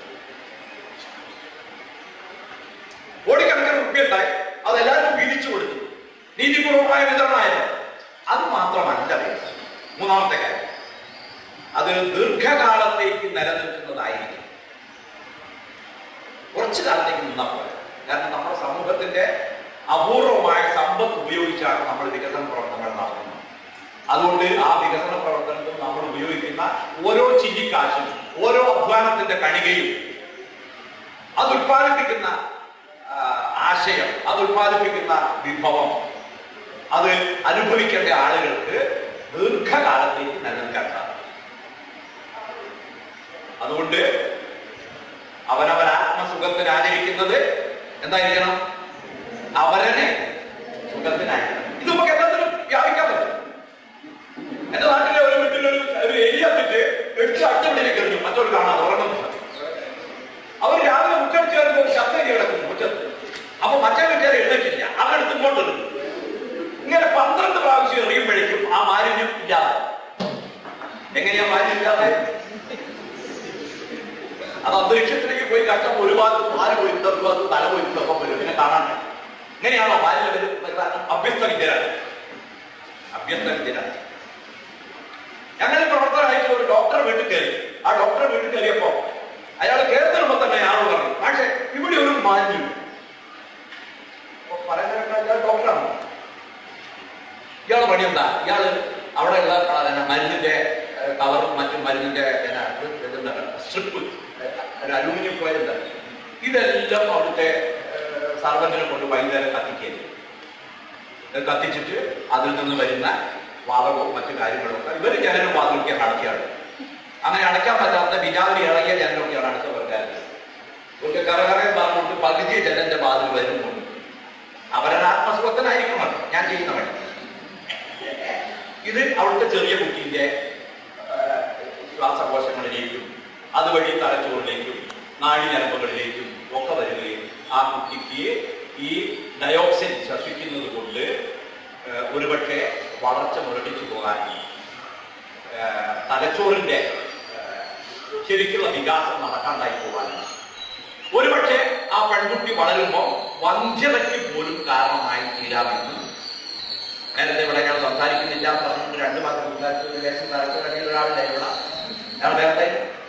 കോടിക്കണക്കിന് റുപ്യ ഉണ്ടായി അത് എല്ലാവർക്കും വീതിച്ചു കൊടുത്തു നീതിപൂർവമായ വിതരണമായിരുന്നു അത് മാത്രമല്ല വികസനം മൂന്നാമത്തെ കാര്യം അത് ദീർഘകാലത്തേക്ക് നിലനിൽക്കുന്നതായിരിക്കും കുറച്ചു കാലത്തേക്ക് നിന്നാൽ പോലെ കാരണം നമ്മുടെ സമൂഹത്തിന്റെ അപൂർവമായ സമ്പത്ത് ഉപയോഗിച്ചാണ് നമ്മൾ വികസന പ്രവർത്തനങ്ങൾ നടത്തുന്നത് അതുകൊണ്ട് ആ വികസന പ്രവർത്തനത്തിൽ നമ്മൾ ഉപയോഗിക്കുന്ന ഓരോ ചില്ലിക്കാശും ഓരോ അധ്വാനത്തിന്റെ കണികയും അത് ഉത്പാദിപ്പിക്കുന്ന ആ, ആശയം അത് ഉത്പാദിപ്പിക്കുന്ന വിഭവം അത് അനുഭവിക്കേണ്ട ആളുകൾക്ക് ദീർഘകാലത്തേക്ക് നിലനിൽക്കാൻ സാധിക്കും അതുകൊണ്ട് അവനവൻ ആത്മസുഖത്തിന് ആചരിക്കുന്നത് എന്തായിരിക്കണം അവരനെ സുഖത്തിനായിരിക്കണം ഇത് നമുക്ക് എല്ലാത്തിനും വ്യാപിക്കാൻ പറ്റും എന്റെ നാട്ടിലെ ഒരു വീട്ടിലൊരു ഒരു എലി വന്നിട്ട് എടുത്ത് അറ്റമണിയിലേക്ക് എറിഞ്ഞു മറ്റൊരു കാണാതെ ഉറങ്ങുന്നു അവർ രാവിലെ മുറ്റം ചേർന്ന് ഒരു ശബ്ദം കിടക്കുന്നു മുറ്റത്ത് അപ്പൊ മറ്റേ വീട്ടുകാർ എഴുന്നേറ്റില്ല അവരെടുത്ത് കൊണ്ടിരുന്നു ഇങ്ങനെ പന്ത്രണ്ട് പ്രാവശ്യം എറിയുമ്പോഴേക്കും ആ മാലിന്യം ഇല്ലാതെ എങ്ങനെയാ മാലിന്യം ഇല്ലാതെ അത് അന്തരീക്ഷത്തിലേക്ക് പോയി കഷ്ടം ഒരു ഭാഗത്ത് പാല് പോയിട്ട് ഒരു ഭാഗത്ത് തല പോയിട്ട് ഒക്കെ വരും പിന്നെ കാണാൻ ഇങ്ങനെയാണോ മാലിന്യം വരും കാരണം അഭ്യസ്ത വിദ്യരാണ് അഭ്യസ്ത വിദ്യരാണ് ഞങ്ങൾ പ്രവർത്തനമായിട്ട് ഒരു ഡോക്ടറെ വീട്ടിൽ കയറി ആ ഡോക്ടറെ വീട്ടിൽ കയറിയപ്പോ അയാൾ കയറുന്നതിനുമ്പോ തന്നെ അയാൾ പറഞ്ഞു പക്ഷേ ഇവിടെ ഒരു മാലിന്യം അപ്പൊ പറയുന്നത് അയാൾ ഡോക്ടറാണ് ഇയാളെ പണി എന്താ ഇയാള് അവിടെയുള്ള ആ, പിന്നെ മരുന്നിന്റെ കവറും മറ്റും മരുന്നിന്റെ സ്ട്രിപ്പ് ഒരു അലൂമിനിയം ഫോയിൽ എന്താ ഇതെല്ലാം അവിടുത്തെ സർവന്റിനെ കൊണ്ട് വൈകുന്നേരം കത്തിക്കുകയും ഇത് കത്തിച്ചിട്ട് അതിൽ നിന്ന് വരുന്ന വാതകവും മറ്റു കാര്യങ്ങളും ഒക്കെ ഇവർ ജനലും വാതിലൊക്കെ അടയ്ക്കുകയാണ് അങ്ങനെ അടയ്ക്കാൻ പറ്റാത്ത വിജാവിനി ഇളകിയ ജനലൊക്കെയാണ് അടച്ച വർക്കാറ് ഇവർക്ക് കറകറയും പറഞ്ഞുകൊണ്ട് പകുതി ജനന്റെ വാതിൽ വരുന്നുണ്ട് അവരുടെ ആത്മസുഖത്തിനായിരിക്കണം ഞാൻ ചെയ്യുന്ന വഴി ഇത് അവിടുത്തെ ചെറിയ കുട്ടിന്റെ ആ, ശ്വാസകോശങ്ങളിലേക്കും അതുവഴി തലച്ചോറിലേക്കും നാടിഞരമ്പുകളിലേക്കും ഒക്കെ വരികയും ആ കുട്ടിക്ക് ഈ ഡയോക്സിൻ ശ്വസിക്കുന്നത് കൊണ്ട് ആ, ഒരുപക്ഷെ വളർച്ച മുരടിച്ചു പോകാൻ ആ, തലച്ചോറിന്റെ ആ, ശരിക്കുള്ള വികാസം നടക്കാണ്ടായി പോകാനും ഒരുപക്ഷെ ആ പെൺകുട്ടി വളരുമ്പോൾ വന്ധ്യതയ്ക്ക് പോലും കാരണമായി തീരാമെന്ന് നേരത്തെ ഇവിടെ ഞാൻ സംസാരിക്കുന്നില്ല എന്ന് പറഞ്ഞുകൊണ്ട് രണ്ട് മാസം സംസാരിച്ചു ലേശം തലച്ചോറിൽ ഒരാളുടെ ഇവിടെ അയാൾ വേറെ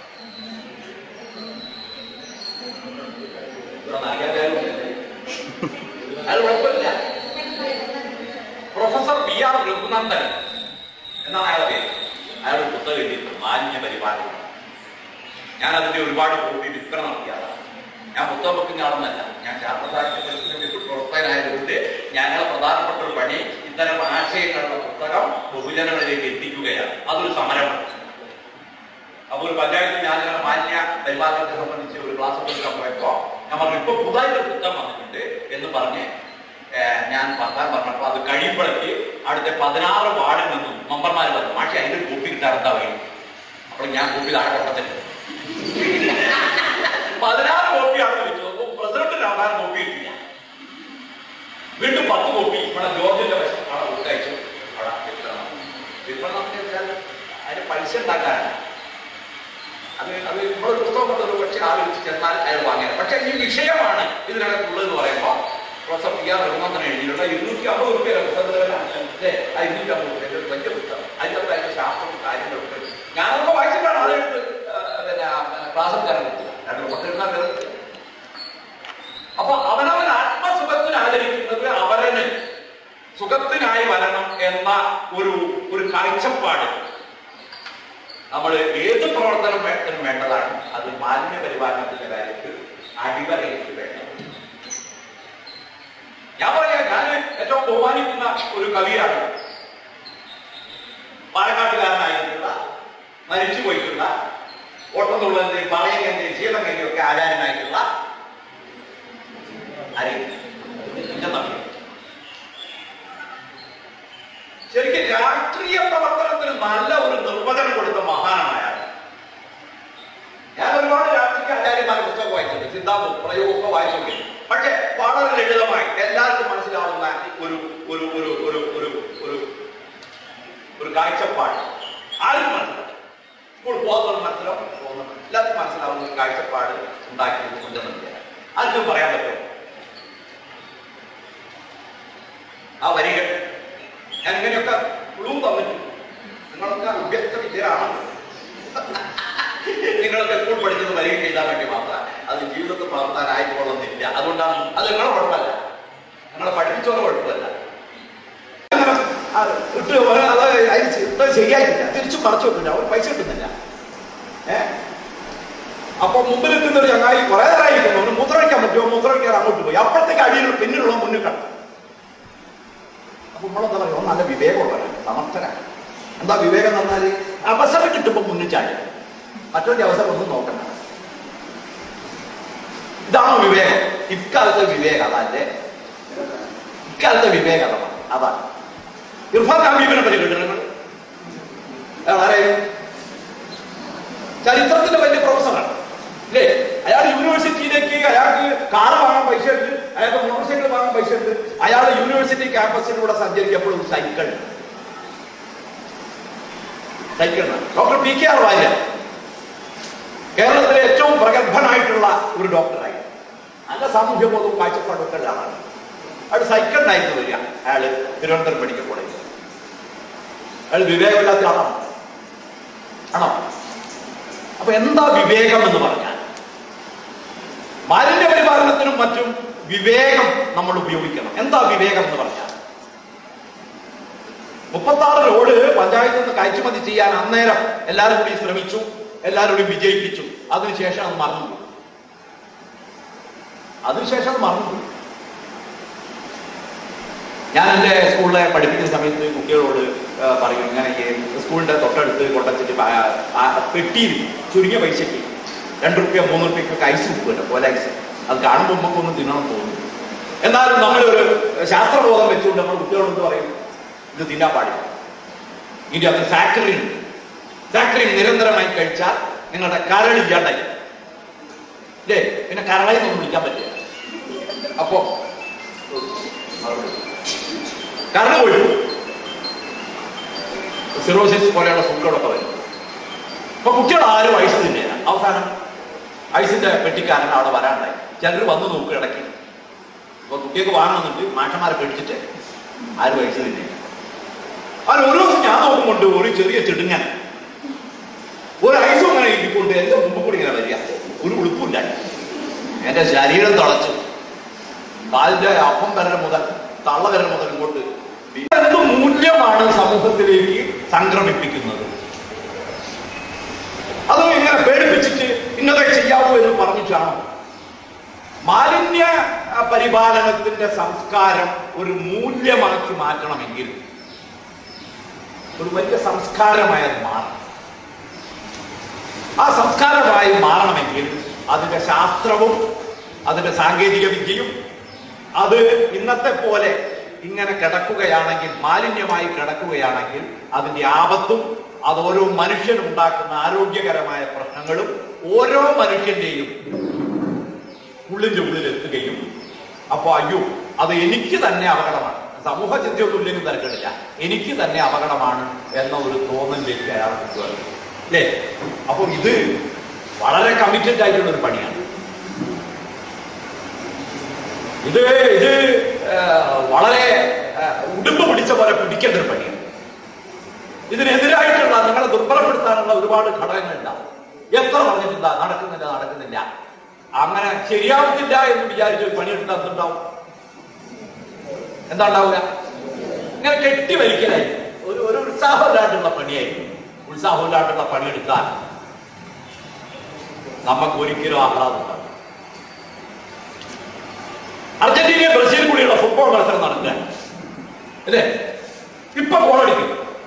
അത് കുഴപ്പമില്ല പ്രൊഫസർ ബി ആർ രഘുനന്ദൻ എന്നാണ് അയാളുടെ പേര് അയാൾ ഒരു പുസ്തകം എഴുതിയിട്ടുണ്ട് മാലിന്യ പരിപാലനം ഞാൻ അതിന്റെ ഒരുപാട് കോപ്പി വിൽപ്പന നടത്തിയതാണ് ഞാൻ പുസ്തകം വെക്കുന്ന ആളൊന്നല്ല ഞാൻ ശാസ്ത്രസാഹിത്യത്തിന്റെ പ്രവർത്തകനായതുകൊണ്ട് ഞങ്ങളെ പ്രധാനപ്പെട്ട ഒരു പണി ഇത്തരം ആശയങ്ങളുടെ പുസ്തകം പൊതുജനങ്ങളിലേക്ക് എത്തിക്കുകയാണ് അതൊരു സമരമാണ് അപ്പൊ ഒരു പഞ്ചായത്തിൽ ഞാൻ ഇങ്ങനെ മാലിന്യ പരിപാലനത്തെ സംബന്ധിച്ച് ഒരു ക്ലാസ് കൊടുക്കാൻ പോയപ്പോ ഞാൻ പറഞ്ഞു ഇപ്പൊ പുതുതായിട്ട് ഒരു പുസ്തകം വന്നിട്ടുണ്ട് എന്ന് പറഞ്ഞ് ഏർ, ഞാൻ പറഞ്ഞാൽ പറഞ്ഞപ്പോ അത് കഴിയുമ്പോഴേക്ക് അടുത്ത പതിനാറ് വാർഡിൽ നിന്നും മെമ്പർമാർ പറഞ്ഞു മാഷി അതിന്റെ ഒരു കോപ്പി കിട്ടാൻ എന്താ വഴി അപ്പോൾ ഞാൻ കോപ്പി താഴെ കൊണ്ടത്തില്ല പതിനാറ് കോപ്പിയാണ് വെച്ചത് അപ്പൊ പ്രസിഡന്റിന് അവസാനം കോപ്പി കിട്ടില്ല വീണ്ടും പത്ത് കോപ്പി ഇവിടെ ജോർജിന്റെ വശം അവിടെ കൊടുത്തയച്ചു അവിടെ വിൽക്കണം വിൽപ്പന നടത്തി വെച്ചാൽ അതിന് പൈസ ഉണ്ടാക്കാനാണ് അത് അത് ഇവിടെ പുസ്തകം കൊണ്ടൊരു പക്ഷേ ആലോചിച്ച് ചെന്നാൽ അയാൾ വാങ്ങിയത് പക്ഷെ ഈ വിഷയമാണ് ഇതിനകത്തുള്ളത് എന്ന് പറയുമ്പോൾ പ്രൊഫസർ പി ആർ രഘുനന്ദൻ എഴുതിയിട്ടുള്ള ഇരുന്നൂറ്റി അമ്പത് റുപ്യ പുസ്തകത്തിലല്ലേ ആ ഇരുന്നൂറ്റി അമ്പത് റുപ്യ ഒരു വലിയ പുസ്തകം അതിനകത്ത് അതിന്റെ ശാസ്ത്രവും കാര്യങ്ങളൊക്കെ ഞാനൊക്കെ വായിച്ചിട്ടാണ് അതെടുത്ത് ആ, പിന്നെ ക്ലാസ്സിൽ കയറാൻ പറ്റില്ല രണ്ട് പത്തിരുന്നാൽ കയറി അപ്പൊ അവനവൻ ആത്മസുഖത്തിന് ആചരിക്കുന്നത് അവരന് സുഖത്തിനായി വരണം എന്ന ഒരു ഒരു കാഴ്ചപ്പാട് നമ്മൾ ഏത് പ്രവർത്തനം വേണ്ടതിനും വേണ്ടതാണ് അത് മാലിന്യ പരിപാലനത്തിന്റെ കാര്യത്തിൽ അടിവരയിട്ട് വേണം ഞാൻ പറയാം ഞാൻ ഏറ്റവും ബഹുമാനിക്കുന്ന ഒരു കവിയാണ് പാലക്കാട്ടുകാരനായിട്ടുള്ള മരിച്ചു പോയിട്ടുള്ള ഓട്ടത്തുള്ളതിന്റെയും പറയുന്നതിന്റെയും ശീലങ്ങളുടെയും ഒക്കെ ആചാര്യനായിട്ടുള്ള അരി കുഞ്ഞത്തമ്പി ശരിക്കും രാഷ്ട്രീയ പ്രവർത്തനത്തിന് നല്ല ഒരു നിർവചനം കൊടുത്ത മഹാനാണ് അയാൾ ഞാൻ ഒരുപാട് രാഷ്ട്രീയ ആചാര്യന്മാരെ പുസ്തകം വായിച്ചിട്ടുണ്ട് സിദ്ധാന്തവും പ്രയോഗമൊക്കെ വായിച്ചിട്ടുണ്ട് പക്ഷെ വളരെ ലളിതമായി എല്ലാവർക്കും മനസ്സിലാവുന്ന ഒരു ഒരു ഒരു ഒരു ഒരു ഒരു ഒരു കാഴ്ചപ്പാട് ആർക്കും മനസ്സിലാവും സ്കൂൾ പോകുന്ന മനസ്സിലാവും പോകുന്ന എല്ലാവർക്കും മനസ്സിലാവുന്ന ഒരു കാഴ്ചപ്പാട് ഉണ്ടാക്കിയത് കുഞ്ഞമന്ത്രിയാണ് ആർക്കും പറയാൻ പറ്റുമോ ആ വരികൾ ഞാൻ ഇങ്ങനെയൊക്കെ ക്ലൂ തന്നിട്ടുണ്ട് നിങ്ങളൊക്കെ അഭ്യസ്ത വിദ്യരാണ് നിങ്ങളൊക്കെ സ്കൂൾ പഠിച്ചത് വരിക എഴുതാൻ വേണ്ടി മാത്രം അത് ജീവിതത്തിൽ പകർത്താനായിക്കൊള്ളുന്നില്ല അതുകൊണ്ടാണ് അത് നിങ്ങളെ കുഴപ്പമല്ല നിങ്ങളെ പഠിപ്പിച്ചോളെ കുഴപ്പമല്ല അത് ഇട്ട് ഒരു- അത് അതിന് ചെ- ഇത് ശരിയായിട്ടില്ല തിരിച്ചു മറച്ചു വെക്കില്ല അവർ പൈസ കിട്ടുന്നില്ല ഏ അപ്പൊ മുമ്പിൽ നിൽക്കുന്ന ഒരു ചങ്ങായി കുറെ നേരമായിരിക്കുന്നു അവന് മൂത്രമൊഴിക്കാൻ പറ്റുമോ മൂത്രമൊക്കെ അങ്ങോട്ട് പോയി അപ്പോഴത്തേക്ക് അടിയിൽ പിന്നിലുള്ള മുന്നിൽ കണ്ടു അപ്പൊ നമ്മളെന്താ പറയുക നല്ല വിവേകമുള്ളവരാണ് സമർത്ഥനാണ് എന്താ വിവേകം എന്ന് പറഞ്ഞാൽ അവസരം കിട്ടുമ്പോൾ മുന്നിൽ ചാടി മറ്റൊരു അവസരം ഒന്നും നോക്കണ്ട ഇതാണോ വിവേകം ഇക്കാലത്തെ വിവേകം അതല്ലേ ഇക്കാലത്തെ വിവേകം അതാണ് അതാണ് ഇർഫാൻ ഹബീബിനെ പറ്റി കേട്ടിട്ടുണ്ട് ആരായാലും ചരിത്രത്തിന്റെ വലിയ പ്രൊഫസറാണ് അല്ലേ അയാൾ യൂണിവേഴ്സിറ്റിയിലേക്ക് അയാൾക്ക് കാറ് വാങ്ങാൻ പൈസ ഉണ്ട് അയാൾക്ക് മോട്ടോർ സൈക്കിൾ വാങ്ങാൻ പൈസ ഉണ്ട് അയാൾ യൂണിവേഴ്സിറ്റി ക്യാമ്പസിലൂടെ സഞ്ചരിക്കപ്പോൾ ഒരു cycle cycle doctor P K R Warrier കേരളത്തിലെ ഏറ്റവും പ്രഗത്ഭനായിട്ടുള്ള ഒരു ഡോക്ടറായി നല്ല സാമൂഹ്യ ബോധവും കാഴ്ചപ്പാടൊക്കെ ഉള്ള ആളാണ് അയാൾ സൈക്കിളിനായിട്ട് വരിക അയാള് തിരുവനന്തപുരം മെഡിക്കൽ കോളേജ് അയാൾ വിവേകമില്ലാത്ത ആളാണ് ആണോ അപ്പൊ എന്താ വിവേകം എന്ന് പറഞ്ഞാൽ മാലിന്യ പരിപാലനത്തിനും മറ്റും വിവേകം നമ്മൾ ഉപയോഗിക്കണം എന്താ വിവേകം എന്ന് പറഞ്ഞാൽ മുപ്പത്തി ആറ് റോഡ് പഞ്ചായത്തിൽ നിന്ന് കയറ്റുമതി ചെയ്യാൻ അന്നേരം എല്ലാവരും കൂടി ശ്രമിച്ചു എല്ലാവരും കൂടി വിജയിപ്പിച്ചു അതിനുശേഷം അത് മറന്നു അതിനുശേഷം അത് മറന്നു ഞാൻ എൻ്റെ സ്കൂളിലെ പഠിപ്പിക്കുന്ന സമയത്ത് കുട്ടികളോട് ആ, പറയും ഇങ്ങനെ ഈ സ്കൂളിന്റെ തൊട്ടടുത്ത് കൊണ്ടച്ചിട്ട് പ- ആ പെട്ടിയിൽ ചുരുങ്ങിയ പൈസയ്ക്ക് രണ്ട് റുപ്യ മൂന്ന് റുപ്യക്കൊക്കെ ഐസ് കിട്ടുമല്ലോ പോലെ ഐസ് അത് കാണുമ്പോൾ നമുക്കൊന്നും തിന്നണം തോന്നും എന്നാലും നമ്മളൊരു ശാസ്ത്രബോധം വെച്ചുകൊണ്ട് നമ്മൾ കുട്ടികളോട് പറയും ഇത് തിന്നാൻ പാടില്ല ഇതിന്റെ അകത്ത് സാക്ടറി ഉണ്ട് സാക്ടറി നിരന്തരമായി കഴിച്ചാൽ നിങ്ങളുടെ കരളില്ലാണ്ടായി ഇല്ലേ പിന്നെ കരളെ ഒന്നും വിളിക്കാൻ പറ്റില്ല അപ്പോ കരൾ പോയിട്ടു സിറോസിസ് പോലെയുള്ള സുഖങ്ങളൊക്കെ വരും അപ്പൊ കുട്ടികൾ ആരും ഐസ് തിന്നില്ല അവസാനം ഐസിന്റെ പെട്ടിക്കാരൻ അവിടെ വരാണ്ടായി ചിലർ വന്ന് നോക്കുക ഇടയ്ക്ക് അപ്പൊ കുട്ടിയൊക്കെ വാങ്ങുന്നുണ്ട് മാഷന്മാരെ പേടിച്ചിട്ട് ആരും ഐസ് തിന്നില്ല അതിൽ ഒരു ദിവസം ഞാൻ നോക്കുമ്പോണ്ട് ഒരു ചെറിയ ചെടുങ്ങൻ ഒരു ഐസും അങ്ങനെ ഇരിക്കൊണ്ട് എന്റെ മുമ്പ് കൂടി ഇങ്ങനെ വരിക ഒരു ഉളുപ്പില്ല എന്റെ ശരീരം തളച്ചു കാലിന്റെ അപ്പം വരൽ മുതൽ തള്ള വരൽ മുതൽ ഇങ്ങോട്ട് എന്ത് മൂല്യമാണ് സമൂഹത്തിലേക്ക് സംക്രമിപ്പിക്കുന്നത് അത് ഇങ്ങനെ പേടിപ്പിച്ചിട്ട് ഇന്നതൊക്കെ ചെയ്യാവൂ എന്ന് പറഞ്ഞിട്ടാണോ മാലിന്യ ആ, പരിപാലനത്തിന്റെ സംസ്കാരം ഒരു മൂല്യമാക്കി മാറ്റണമെങ്കിൽ ഒരു വലിയ സംസ്കാരമായി അത് മാറണം ആ സംസ്കാരമായി മാറണമെങ്കിൽ അതിന്റെ ശാസ്ത്രവും അതിന്റെ സാങ്കേതിക വിദ്യയും അത് ഇന്നത്തെ പോലെ ഇങ്ങനെ കിടക്കുകയാണെങ്കിൽ മാലിന്യമായി കിടക്കുകയാണെങ്കിൽ അതിന്റെ ആപത്തും അത് ഓരോ മനുഷ്യനും ഉണ്ടാക്കുന്ന ആരോഗ്യകരമായ പ്രശ്നങ്ങളും ഓരോ മനുഷ്യന്റെയും ഉള്ളിന്റെ ഉള്ളിൽ എത്തുകയും അപ്പൊ അയ്യോ അത് എനിക്ക് തന്നെ അപകടമാണ് സമൂഹ ചിന്തയൊന്നും ഇല്ലെങ്കിൽ തരക്കില്ല എനിക്ക് തന്നെ അപകടമാണ് എന്ന ഒരു തോന്നലിലേക്ക് അയാൾ എത്തുകയാണ് അല്ലേ അപ്പൊ ഇത് വളരെ കമ്മിറ്റഡ് ആയിട്ടുള്ള ഒരു പണിയാണ് ഇത് ഇത് ആ, വളരെ ആ, ഉടുമ്പ് പിടിച്ച പോലെ പിടിക്കേണ്ട ഒരു പണിയാണ് ഇതിനെതിരായിട്ടുള്ള നിങ്ങളെ ദുർബലപ്പെടുത്താനുള്ള ഒരുപാട് ഘടകങ്ങളുണ്ടാവും എത്ര പറഞ്ഞിട്ടില്ല നടക്കുന്നില്ല നടക്കുന്നില്ല അങ്ങനെ ശരിയാവത്തില്ല എന്ന് വിചാരിച്ച് ഒരു പണിയെടുത്താൽ എന്തുണ്ടാവും എന്താ ഉണ്ടാവുക ഇങ്ങനെ കെട്ടി വലിക്കലായി ഒരു ഒരു ഉത്സാഹമില്ലാണ്ടുള്ള പണിയായിരിക്കും ഉത്സാഹമില്ലാണ്ടുള്ള പണിയെടുത്താൽ നമുക്ക് ഒരിക്കലും ആഹ്ലാദം ഉണ്ടാവും അർജന്റീന ബ്രസീൽ കൂടിയുള്ള ഫുട്ബോൾ മത്സരം നടക്കുക അല്ലേ ഇപ്പൊ ഗോളടിക്കും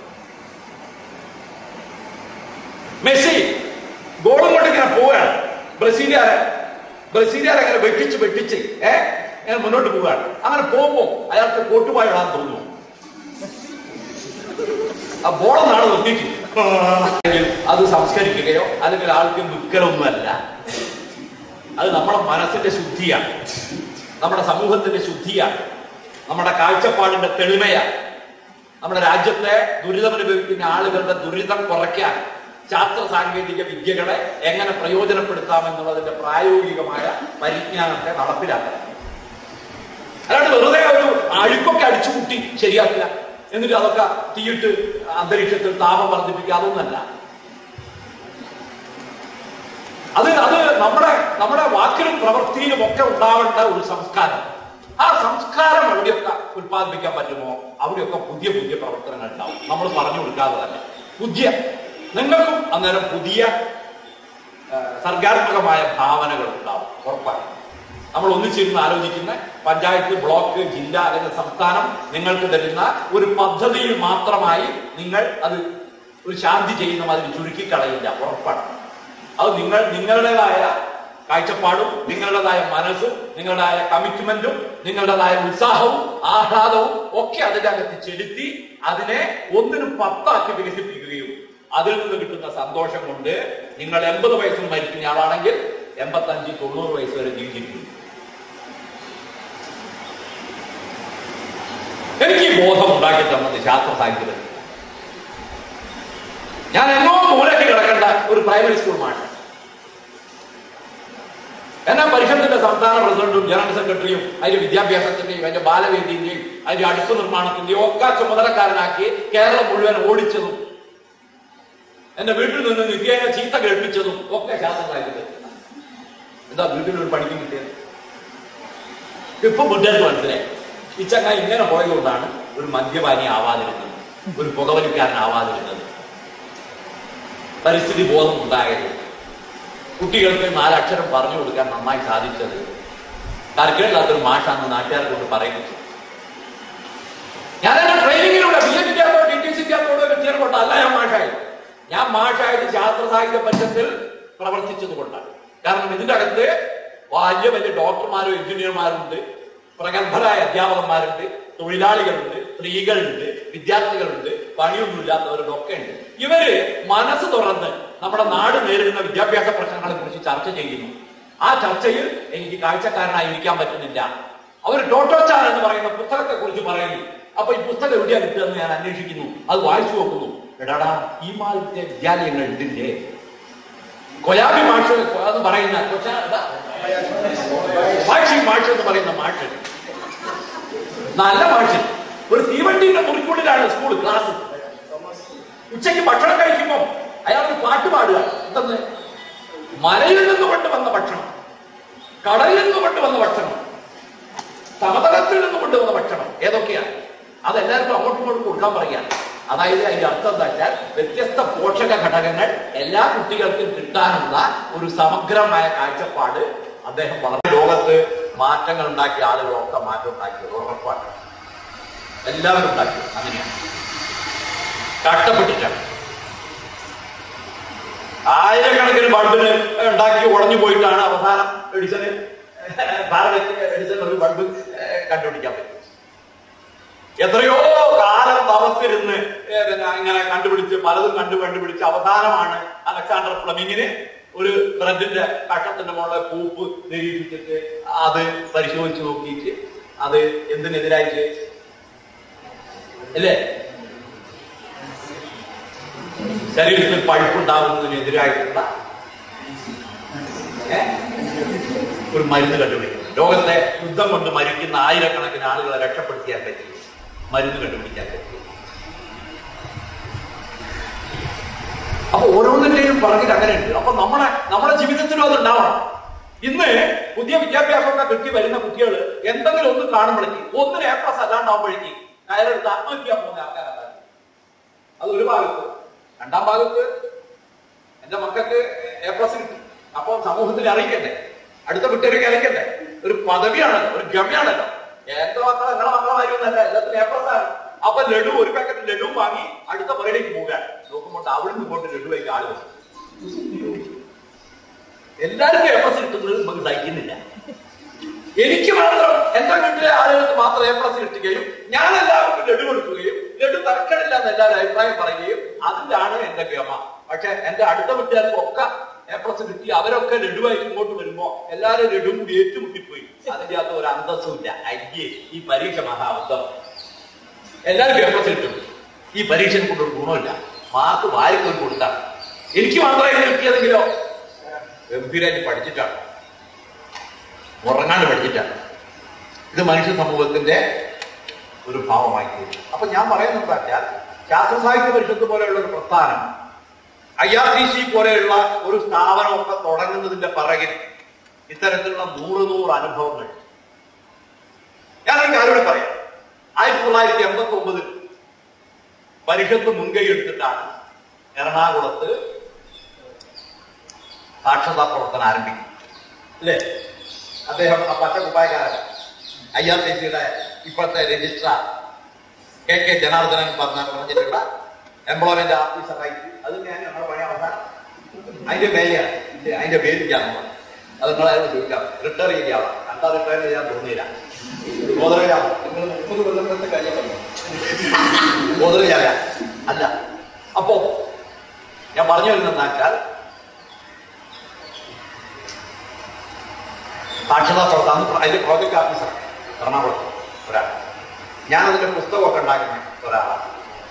മെസ്സി ഗോളും കൊണ്ട് ഇങ്ങനെ പോവുകയാണ് ബ്രസീലുകാരെ ബ്രസീലുകാരെ അങ്ങനെ വെട്ടിച്ച് വെട്ടിച്ച് ഏ ഇങ്ങനെ മുന്നോട്ട് പോവുകയാണ് അങ്ങനെ പോകുമ്പോ അയാൾക്ക് കോട്ടുമായി ഇടാൻ തോന്നുന്നു ആ ബോളെന്നാണ് നിർത്തിയിട്ട് അത് സംസ്കരിക്കുകയോ അല്ലെങ്കിൽ ആൾക്ക് വിൽക്കലൊന്നുമല്ല അത് നമ്മുടെ മനസ്സിന്റെ ശുദ്ധിയാണ് നമ്മുടെ സമൂഹത്തിന്റെ ശുദ്ധിയാണ് നമ്മുടെ കാഴ്ചപ്പാടിന്റെ തെളിമയാണ് നമ്മുടെ രാജ്യത്തെ ദുരിതമനുഭവിക്കുന്ന ആളുകളുടെ ദുരിതം കുറയ്ക്കാൻ ശാസ്ത്ര സാങ്കേതിക വിദ്യകളെ എങ്ങനെ പ്രയോജനപ്പെടുത്താം എന്നുള്ളതിന്റെ പ്രായോഗികമായ പരിജ്ഞാനത്തെ നടപ്പിലാക്കുക അല്ലാണ്ട് വെറുതെ ഒരു അഴുക്കൊക്കെ അടിച്ചുകൂട്ടി ശരിയാക്കുക എന്നിട്ട് അതൊക്കെ തീയിട്ട് അന്തരീക്ഷത്തിൽ താപം വർദ്ധിപ്പിക്കുക അതൊന്നല്ല അത് അത് നമ്മുടെ നമ്മുടെ വാക്കിലും പ്രവൃത്തിയിലും ഒക്കെ ഉണ്ടാവേണ്ട ഒരു സംസ്കാരം ആ സംസ്കാരം എവിടെയൊക്കെ ഉത്പാദിപ്പിക്കാൻ പറ്റുമോ അവിടെയൊക്കെ പുതിയ പുതിയ പ്രവർത്തനങ്ങൾ ഉണ്ടാവും നമ്മൾ പറഞ്ഞു കൊടുക്കാതെ തന്നെ പുതിയ നിങ്ങൾക്കും അന്നേരം പുതിയ ആ, സർഗാത്മകമായ ഭാവനകൾ ഉണ്ടാവും ഉറപ്പായും നമ്മൾ ഒന്നിച്ചിരുന്ന് ആലോചിക്കുന്ന പഞ്ചായത്ത് ബ്ലോക്ക് ജില്ല അല്ലെങ്കിൽ സംസ്ഥാനം നിങ്ങൾക്ക് തരുന്ന ഒരു പദ്ധതിയിൽ മാത്രമായി നിങ്ങൾ അത് ഒരു ശാന്തി ചെയ്യുന്ന മാതിരി ചുരുക്കിക്കളയില്ല ഉറപ്പാണ് അത് നിങ്ങൾ നിങ്ങളുടേതായ കാഴ്ചപ്പാടും നിങ്ങളുടേതായ മനസ്സും നിങ്ങളുടേതായ കമ്മിറ്റ്മെന്റും നിങ്ങളുടേതായ ഉത്സാഹവും ആഹ്ലാദവും ഒക്കെ അതിന്റെ അകത്ത് ചെലുത്തി അതിനെ ഒന്നിനും പത്താക്കി വികസിപ്പിക്കുകയും അതിൽ നിന്ന് കിട്ടുന്ന സന്തോഷം കൊണ്ട് നിങ്ങൾ എൺപത് വയസ്സിൽ മരിക്കുന്ന ആളാണെങ്കിൽ എൺപത്തഞ്ച് തൊണ്ണൂറ് വയസ്സ് വരെ ജീവിച്ചിരിക്കും എനിക്ക് ഈ ബോധം ഉണ്ടാക്കി തന്നത് ശാസ്ത്ര സാഹിത്യത്തിൽ ഞാൻ എന്നോ മൂലയ്ക്ക് കിടക്കേണ്ട ഒരു പ്രൈമറി സ്കൂൾ മാഷ് എന്നാ പരിഷത്തിന്റെ സംസ്ഥാന പ്രസിഡന്റും ജനറൽ സെക്രട്ടറിയും അതിന്റെ വിദ്യാഭ്യാസത്തിന്റെയും അതിന്റെ ബാലവേദിന്റെയും അതിന്റെ അടുത്ത നിർമ്മാണത്തിന്റെയും ഒക്കെ ചുമതലക്കാരനാക്കി കേരളം മുഴുവൻ ഓടിച്ചതും എന്റെ വീട്ടിൽ നിന്ന് നിത്യേന ചീത്ത കേൾപ്പിച്ചതും ഒക്കെ ശാസ്ത്ര സാഹിത്യത്തിൽ എന്താ വീട്ടിൽ ഒരു പണിക്ക് കിട്ടിയത് ഇപ്പൊ വീട്ടുകാർക്ക് മനസ്സിലായി ഈ ചങ്ങ ഇങ്ങനെ പോയതുകൊണ്ടാണ് ഒരു മദ്യപാനി ആവാതിരുന്നത് ഒരു പുകവലിക്കാരനാവാതിരുന്നത് പരിസ്ഥിതി ബോധം ഉണ്ടായത് കുട്ടികൾക്ക് നാലക്ഷരം പറഞ്ഞു കൊടുക്കാൻ നന്നായി സാധിച്ചത് തർക്കമില്ലാത്തൊരു മാഷാന്ന് നാട്ടുകാരെ കൊണ്ട് പറയിപ്പിച്ചു ഞാൻ എന്റെ ട്രെയിനിങ്ങിലൂടെ ബി എ സിക്കകത്തോ ടി ടി സിക്കകത്തോടോ വ്യക്തികളോട്ടോ അല്ല ഞാൻ മാഷായത് ഞാൻ മാഷായത് ശാസ്ത്ര സാഹിത്യ പറ്റത്തിൽ പ്രവർത്തിച്ചത് കൊണ്ടാണ് കാരണം ഇതിന്റെ അകത്ത് വലിയ വലിയ ഡോക്ടർമാരും എഞ്ചിനീയർമാരും ഉണ്ട് പ്രഗത്ഭരായ അധ്യാപകന്മാരുണ്ട് തൊഴിലാളികളുണ്ട് സ്ത്രീകളുണ്ട് വിദ്യാർത്ഥികളുണ്ട് പണിയൊന്നുമില്ലാത്തവരൊക്കെ ഉണ്ട് ഇവര് മനസ്സ് തുറന്ന് നമ്മുടെ നാട് നേരിടുന്ന വിദ്യാഭ്യാസ പ്രശ്നങ്ങളെ കുറിച്ച് ചർച്ച ചെയ്യുന്നു ആ ചർച്ചയിൽ എനിക്ക് കാഴ്ചക്കാരനായിരിക്കാൻ പറ്റുന്നില്ല അവർ ടോട്ടോച്ചാൻ എന്ന് പറയുന്ന പുസ്തകത്തെ കുറിച്ച് പറയുന്നു അപ്പൊ ഈ പുസ്തകം എവിടെയാ കിട്ടുകയെന്ന് ഞാൻ അന്വേഷിക്കുന്നു അത് വായിച്ചു നോക്കുന്നു എടാടാ ഈ മാതിരത്തെ വിദ്യാലയങ്ങൾ ഉണ്ടില്ലേ കൊയാബി മാഷ് എന്ന് പറയുന്ന കൊച്ചാ- എന്താ? സാക്ഷി മാഷ് എന്ന് പറയുന്ന മാഷ് നല്ല മാഷ് ഒരു തീവണ്ടിയുടെ മുറിക്കുള്ളിലാണ് സ്കൂൾ ക്ലാസ് ഉച്ചയ്ക്ക് ഭക്ഷണം കഴിക്കുമ്പോൾ അയാൾ ഒരു പാട്ട് പാടുക എന്തെന്ന് മലയിൽ നിന്ന് കൊണ്ടുവന്ന ഭക്ഷണം കടലിൽ നിന്ന് കൊണ്ടുവന്ന ഭക്ഷണം സമതലത്തിൽ നിന്ന് കൊണ്ടുവന്ന ഭക്ഷണം ഏതൊക്കെയാണ് അതെല്ലാവർക്കും അങ്ങോട്ടും ഇങ്ങോട്ടും കൊടുക്കാൻ പറയുകയാണ് അതായത് അതിന്റെ അർത്ഥം എന്താ വെച്ചാൽ വ്യത്യസ്ത പോഷക ഘടകങ്ങൾ എല്ലാ കുട്ടികൾക്കും കിട്ടാനുള്ള ഒരു സമഗ്രമായ കാഴ്ചപ്പാട് അദ്ദേഹം വളരെ ലോകത്ത് മാറ്റങ്ങൾ ഉണ്ടാക്കിയ ആളുകളൊക്കെ മാറ്റം ഉണ്ടാക്കിയത് ഉറപ്പാണ് എല്ലാവരും ഉണ്ടാക്കി അങ്ങനെയാണ് കഷ്ടപ്പെട്ടിട്ടാണ് ആയിരക്കണക്കിന് ബൾബിന് ഉണ്ടാക്കി ഉടഞ്ഞു പോയിട്ടാണ് അവസാനം എഡിസന് ഭാരത് എഡിസൺ ഒരു ബൾബ് ഏഹ്, കണ്ടുപിടിക്കാൻ പറ്റും എത്രയോ കാലം തപസ്സിരുന്ന് ഏഹ്, പിന്നെ ഇങ്ങനെ കണ്ടുപിടിച്ച് പലതും കണ്ടു കണ്ടുപിടിച്ച് അവസാനമാണ് അലക്സാണ്ടർ ഫ്ലമിങ്ങിന് ഒരു ബ്രെഡിന്റെ കഷത്തിന്റെ മുകളിൽ പൂപ്പ് നിരീക്ഷിച്ചിട്ട് അത് പരിശോധിച്ച് നോക്കിയിട്ട് അത് എന്തിനെതിരായിട്ട് അല്ലേ ശരീരത്തിൽ പഴുപ്പുണ്ടാകുന്നതിനെതിരായിട്ടുള്ള ഏ? ഒരു മരുന്ന് കണ്ടുപിടിക്കും ലോകത്തെ യുദ്ധം കൊണ്ട് മരിക്കുന്ന ആയിരക്കണക്കിന് ആളുകളെ രക്ഷപ്പെടുത്തിയാൻ പറ്റി മരുന്ന് കണ്ടുപിടിക്കാൻ പറ്റി അപ്പൊ ഓരോന്നിന്റെയും പറഞ്ഞിട്ട് അങ്ങനെയുണ്ട് അപ്പൊ നമ്മുടെ നമ്മുടെ ജീവിതത്തിലും അത് ഉണ്ടാവണം ഇന്ന് പുതിയ വിദ്യാഭ്യാസമൊക്കെ കിട്ടി വരുന്ന കുട്ടികൾ എന്തെങ്കിലും ഒന്ന് കാണുമ്പോഴേക്ക് ഒന്നിന് എ പ്ലസ് അല്ലാണ്ടാവുമ്പോഴേക്ക് കയറെടുത്ത് ആത്മഹത്യ പോകുന്ന ആൾക്കാരാണ് അത് ഒരു ഭാഗത്ത് രണ്ടാം ഭാഗത്ത് എന്റെ മക്കൾക്ക് എ പ്ലസ് കിട്ടി അപ്പൊ സമൂഹത്തിൽ അറിയിക്കണ്ടേ അടുത്ത കുട്ടികൾക്ക് അറിയിക്കണ്ടേ ഒരു പദവിയാണല്ലോ ഒരു ഗമ്യാണല്ലോ എന്റെ മക്കളെ നിങ്ങളെ മക്കളെ കാര്യമൊന്നല്ല എല്ലാത്തിനും എ പ്ലസ് ആണ് അപ്പൊ ലഡു ഒരു പാക്കറ്റ് ലഡു വാങ്ങി അടുത്ത പുറയിലേക്ക് പോവുകയാണ് നോക്കുമ്പോൾ അവിടെ നിന്ന് ലഡു വയ്ക്കുക ആളുകൾ എല്ലാവർക്കും എ പ്ലസ് കിട്ടുന്നത് നമുക്ക് സഹിക്കുന്നില്ല എനിക്ക് മാത്രം എന്റെ വീട്ടിലെ ആളുകൾക്ക് മാത്രം എ പ്ലസ് കിട്ടുകയും ഞാൻ എല്ലാവർക്കും ലഡു കൊടുക്കുകയും ലഡു തർക്കമില്ല എന്ന് എല്ലാവരും അഭിപ്രായം പറയുകയും അതിലാണ് എന്റെ ഗമ പക്ഷെ എന്റെ അടുത്ത വീട്ടുകാർക്കൊക്കെ എ പ്ലസ് കിട്ടി അവരൊക്കെ ലഡുവായിട്ട് ഇങ്ങോട്ട് വരുമ്പോ എല്ലാവരും ലഡുവും കൂടി ഏറ്റുമുട്ടിപ്പോയി അതിന്റെ അകത്ത് ഒരു അന്തസ്സും ഇല്ല അയ്യേ ഈ പരീക്ഷ മഹാബദ്ധം എല്ലാവർക്കും എ പ്ലസ് കിട്ടും ഈ പരീക്ഷനെ കൊണ്ട് ഒരു ഗുണമില്ല മാർക്ക് വാരിക്കോൽ കൊടുത്താണ് എനിക്ക് മാത്രമേ ഇത് കിട്ടിയതെങ്കിലോ ഗംഭീരമായിട്ട് പഠിച്ചിട്ടാണ് ഉറങ്ങാണ്ട് പഠിച്ചിട്ടാണ് ഇത് മനുഷ്യ സമൂഹത്തിന്റെ ഒരു ഭാവമായി തീരും. അപ്പൊ ഞാൻ പറയുന്നത് എന്താ വെച്ചാൽ ശാസ്ത്ര സാഹിത്യ പരിഷത്ത് പോലെയുള്ള ഒരു പ്രസ്ഥാനം ഐ ആർ ടി സി പോലെയുള്ള ഒരു സ്ഥാപനമൊക്കെ തുടങ്ങുന്നതിന്റെ പിറകിൽ ഇത്തരത്തിലുള്ള നൂറ് നൂറ് അനുഭവങ്ങൾ ഞാൻ ഒരു കാര്യം കൂടി പറയാം ആയിരത്തി തൊള്ളായിരത്തി എൺപത്തി ഒമ്പതിൽ പരിഷത്ത് മുൻകൈ എടുത്തിട്ടാണ് എറണാകുളത്ത് സാക്ഷരതാ പ്രവർത്തനം ആരംഭിക്കുന്നത് അല്ലേ അദ്ദേഹം ആ പച്ച കുപ്പായക്കാരൻ ഐ ആർ ടി സിയുടെ ഇപ്പോഴത്തെ രജിസ്ട്രാർ കെ കെ ജനാർദ്ദനൻ പറഞ്ഞ പറഞ്ഞിട്ടുള്ള എംപ്ലോയ്മെന്റ് ഓഫീസറായിട്ട് അത് ഞാൻ ഞങ്ങളുടെ പണി അവസാനം അതിന്റെ പേരെയാണ് ഇത് അതിന്റെ പേരിക്കാണ് അത് നിങ്ങളാരും ചോദിക്കാം റിട്ടയർ ചെയ്യാം കണ്ടാ റിട്ടയർ ചെയ്യാൻ തോന്നിയില്ല ബോധറിയാം നിങ്ങൾ മുപ്പത് കൊല്ലത്തെ കഴിഞ്ഞല്ലോ ബോധറിയാല അല്ല അപ്പോ ഞാൻ പറഞ്ഞു വരുന്നതെന്ന് വെച്ചാൽ സാക്ഷരതാ പ്രവർത്തനം അതിന്റെ പ്രോജക്ട് ഓഫീസർ എറണാകുളത്ത് ഒരാൾ ഞാനതിന്റെ പുസ്തകമൊക്കെ ഉണ്ടാക്കുന്ന ഒരാളാണ്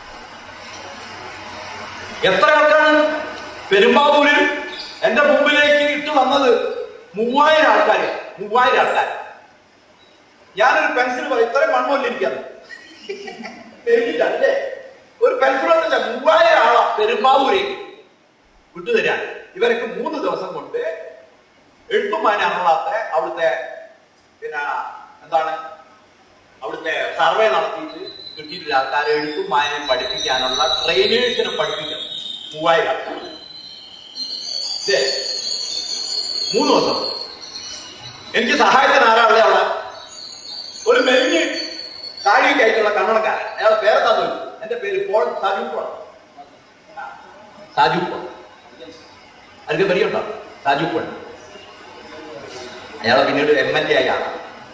എത്ര ആൾക്കാണ് പെരുമ്പാവൂരിൽ എന്റെ മുമ്പിലേക്ക് ഇട്ട് വന്നത് മൂവായിരം ആൾക്കാർ മൂവായിരം ആൾക്കാർ ഞാനൊരു പെൻസിൽ പറയും ഇത്രയും മണ്ണുകൊണ്ടിരിക്കാണ് പെരുമില്ലല്ലേ ഒരു പെൻസിൽ കൊണ്ടല്ല മൂവായിരം ആളാ പെരുമ്പാവൂരേക്ക് വിട്ടുതരാൻ ഇവരൊക്കെ മൂന്ന് ദിവസം കൊണ്ട് എഴുത്തും വായന അറിയാത്ത അവിടുത്തെ പിന്നെ എന്താണ് അവിടുത്തെ സർവേ നടത്തിയിട്ട് കിട്ടിയിട്ടുള്ള ആൾക്കാരെ എഴുത്തും വായനയും പഠിപ്പിക്കാനുള്ള ട്രെയിനേഴ്സിനെ പഠിപ്പിക്കണം മൂവായിരം ആൾക്കാർ ദേ, മൂന്ന് ദിവസം എനിക്ക് സഹായത്തിന് ആരാളെ അവിടെ ഒരു മെലിഞ്ഞ് താടിയൊക്കെ ആയിട്ടുള്ള കണ്ണടക്കാരൻ അയാളെ പേരെന്താ ചോദിച്ചു എന്റെ പേര് Paul Saju Paul Saju Paul അതിന്റെ പരിചയമുണ്ടോ സാജു പോൾ അയാളെ പിന്നീട് എം എൽ എ ആയാണ്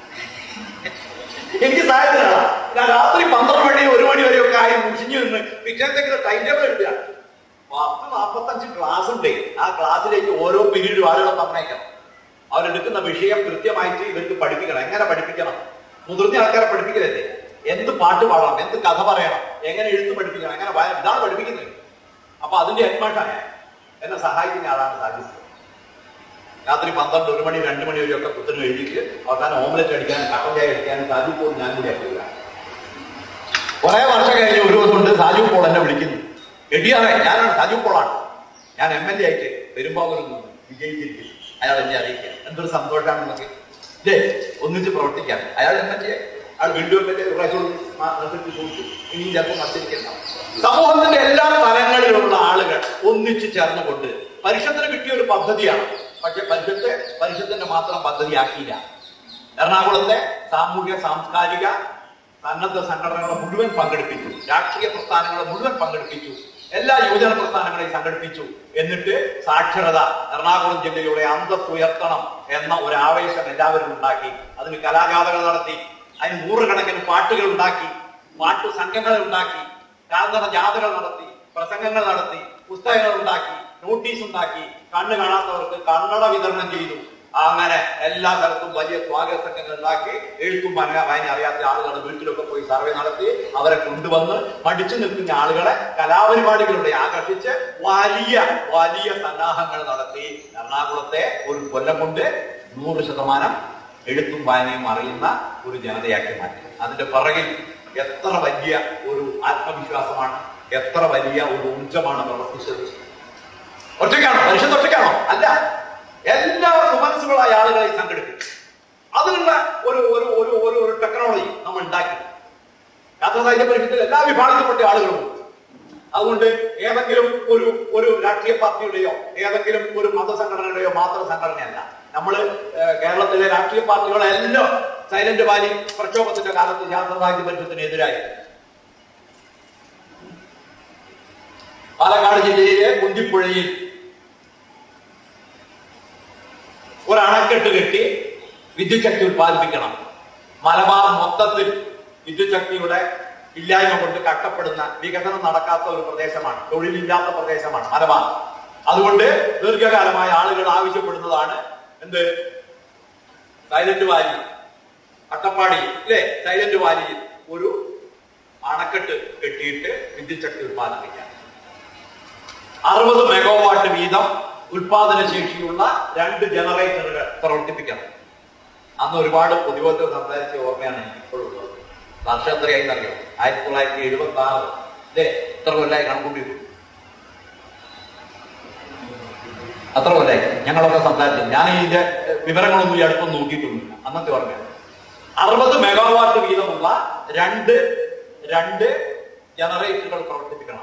എനിക്ക് സഹായത്തിനാണ് ഞാൻ രാത്രി പന്ത്രണ്ട് മണി ഒരു മണി വരെയൊക്കെ ആയി മുഷിഞ്ഞു നിന്ന് പിറ്റേത്തേക്ക് ടൈം ടേബിൾ എഴുതുക പത്ത് നാൽപ്പത്തഞ്ച് ക്ലാസ് ഉണ്ട് ആ ക്ലാസ്സിലേക്ക് ഓരോ പീരീഡും ആളുകളെ പറഞ്ഞേക്കണം അവരെടുക്കുന്ന വിഷയം കൃത്യമായിട്ട് ഇവർക്ക് പഠിപ്പിക്കണം എങ്ങനെ പഠിപ്പിക്കണം മുതിർന്ന ആൾക്കാരെ പഠിപ്പിക്കലല്ലേ എന്ത് പാട്ട് പാടണം എന്ത് കഥ പറയണം എങ്ങനെ എഴുത്ത് പഠിപ്പിക്കണം എങ്ങനെ വായ- ഇതാണ് പഠിപ്പിക്കുന്നത് അപ്പൊ അതിന്റെ ഹെഡ്മാഷായ എന്നെ സഹായിക്കുന്ന ആളാണ് സാധിച്ചത് രാത്രി പന്ത്രണ്ട് ഒരു മണി രണ്ട് മണി വരെയൊക്കെ കുത്തനും എഴുതിക്ക് അവസാനം ഓംലെറ്റ് അടിക്കാനും കട്ടൻ ചായ അടിക്കാനും സാജു പോൾ ഞാൻ കൂടി അടിക്കുക കുറെ വർഷം കഴിഞ്ഞ് ഒരു ദിവസം ഉണ്ട് സാജു പോൾ എന്നെ വിളിക്കുന്നു എടിയാറെ ഞാനാണ് സാജു പോളാണ് ഞാൻ എം എൽ എ ആയിട്ട് പെരുമ്പാവൂരിൽ നിന്ന് വിജയിച്ചിരിക്കുന്നു അയാൾ എന്നെ അറിയിക്കുക എന്തൊരു സന്തോഷമാണ് നമുക്ക് ഇല്ലേ ഒന്നിച്ച് പ്രവർത്തിക്കാൻ അയാൾ എം എൽ എ അയാൾ വീണ്ടും എം എൽ എ പ്രാവശ്യം മത്സരിച്ച് കൊടുത്തു ഇനിയും ചിലപ്പോൾ മത്സരിക്കണം സമൂഹത്തിന്റെ എല്ലാ തലങ്ങളിലുള്ള ആളുകൾ ഒന്നിച്ചു ചേർന്നുകൊണ്ട് പരിഷത്തിന് കിട്ടിയ ഒരു പദ്ധതിയാണ് പക്ഷെ പരിഷത്ത് പരിഷത്തിന്റെ മാത്രം പദ്ധതിയാക്കിയില്ല എറണാകുളത്തെ സാമൂഹ്യ സാംസ്കാരിക സന്നദ്ധ സംഘടനകളെ മുഴുവൻ പങ്കെടുപ്പിച്ചു രാഷ്ട്രീയ പ്രസ്ഥാനങ്ങളെ മുഴുവൻ പങ്കെടുപ്പിച്ചു എല്ലാ യുവജന പ്രസ്ഥാനങ്ങളെയും സംഘടിപ്പിച്ചു എന്നിട്ട് സാക്ഷരത എറണാകുളം ജില്ലയുടെ അന്തസ് ഉയർത്തണം എന്ന ഒരു ആവേശം എല്ലാവരും ഉണ്ടാക്കി അതിന് കലാഗാഥകൾ നടത്തി അതിന് നൂറുകണക്കിന് പാട്ടുകൾ ഉണ്ടാക്കി പാട്ടു സംഘങ്ങൾ ഉണ്ടാക്കി കാൽനട ജാഥകൾ നടത്തി പ്രസംഗങ്ങൾ നടത്തി പുസ്തകങ്ങൾ ഉണ്ടാക്കി നോട്ടീസ് ഉണ്ടാക്കി കണ്ണ് കാണാത്തവർക്ക് കണ്ണട വിതരണം ചെയ്തു അങ്ങനെ എല്ലാ സ്ഥലത്തും വലിയ സ്വാഗത സംഘങ്ങൾ ഉണ്ടാക്കി എഴുത്തും വായന വായന അറിയാത്ത ആളുകളുടെ വീട്ടിലൊക്കെ പോയി സർവേ നടത്തി അവരെ കൊണ്ടുവന്ന് മടിച്ചു നിൽക്കുന്ന ആളുകളെ കലാപരിപാടികളിലൂടെ ആകർഷിച്ച് വലിയ വലിയ സന്നാഹങ്ങൾ നടത്തി എറണാകുളത്തെ ഒരു കൊല്ലം കൊണ്ട് നൂറ് ശതമാനം എഴുത്തും വായനയും അറിയുന്ന ഒരു ജനതയാക്കി മാറ്റി അതിന്റെ പിറകിൽ എത്ര വലിയ ഒരു ആത്മവിശ്വാസമാണ് എത്ര വലിയ ഒരു ഊർജമാണ് പ്രവർത്തിച്ചത് ഒറ്റയ്ക്കാണോ പരിഷത്ത് ഒറ്റയ്ക്കാണോ അല്ല എല്ലാ സുമനസ്സുകളായ ആളുകളെ സംഘടിപ്പിച്ചു അതിനുള്ള ഒരു ഒരു ഒരു ഒരു ഒരു ടെക്നോളജി നമ്മൾ ഉണ്ടാക്കി യാത്രാ സാഹിത്യ പരിഷത്തിൽ എല്ലാ വിഭാഗത്തിൽപ്പെട്ട ആളുകളും ഉണ്ട്. അതുകൊണ്ട് ഏതെങ്കിലും ഒരു ഒരു രാഷ്ട്രീയ പാർട്ടിയുടെയോ ഏതെങ്കിലും ഒരു മതസംഘടനയുടെയോ മാത്രം സംഘടനയല്ല നമ്മള് ഏഹ്, കേരളത്തിലെ രാഷ്ട്രീയ പാർട്ടികളെല്ലാം സൈലന്റ് വാലി പ്രക്ഷോഭത്തിന്റെ കാലത്ത് യാത്രാ സാഹിത്യ പരിഷത്തിനെതിരായി പാലക്കാട് ജില്ലയിലെ കുന്തിപ്പുഴയിൽ ഒരു അണക്കെട്ട് കെട്ടി വിദ്യുത് ശക്തി ഉത്പാദിപ്പിക്കണം മലബാർ മൊത്തത്തിൽ വിദ്യുത് ശക്തിയുടെ ഇല്ലായ്മ കൊണ്ട് കട്ടപ്പെടുന്ന വികസനം നടക്കാത്ത ഒരു പ്രദേശമാണ് തൊഴിലില്ലാത്ത പ്രദേശമാണ് മലബാർ അതുകൊണ്ട് ദീർഘകാലമായ ആളുകൾ ആവശ്യപ്പെടുന്നതാണ് എന്ത് സൈലന്റ് വാലി അട്ടപ്പാടി അല്ലേ സൈലന്റ് വാലിയിൽ ഒരു അണക്കെട്ട് കെട്ടിയിട്ട് വിദ്യുത് ശക്തി ഉത്പാദിപ്പിക്കാൻ അറുപത് മെഗാവാട്ട് വീതം ഉൽപാദന ശേഷിയുള്ള രണ്ട് ജനറേറ്ററുകൾ പ്രവർത്തിപ്പിക്കണം അന്ന് ഒരുപാട് പൊതുവോട്ട് സംസാരിച്ച ഓർമ്മയാണ് എനിക്ക് ഇപ്പോഴുള്ളത് വർഷം എത്രയായി അറിയോ ആയിരത്തി തൊള്ളായിരത്തി എഴുപത്തി ആറ് അല്ലേ എത്ര കൊല്ലായി കണക്കൂട്ടിട്ടു അത്ര കൊല്ലായി ഞങ്ങളൊക്കെ സംസാരിച്ചു ഞാൻ ഇതിന്റെ ഏഹ്, വിവരങ്ങളൊന്നും ഈ അടുത്തൊന്നും നോക്കിയിട്ടൊന്നുമില്ല അന്നത്തെ ഓർമ്മയാണ് അറുപത് മെഗാവാട്ട് വീതമുള്ള രണ്ട് രണ്ട് ജനറേറ്ററുകൾ പ്രവർത്തിപ്പിക്കണം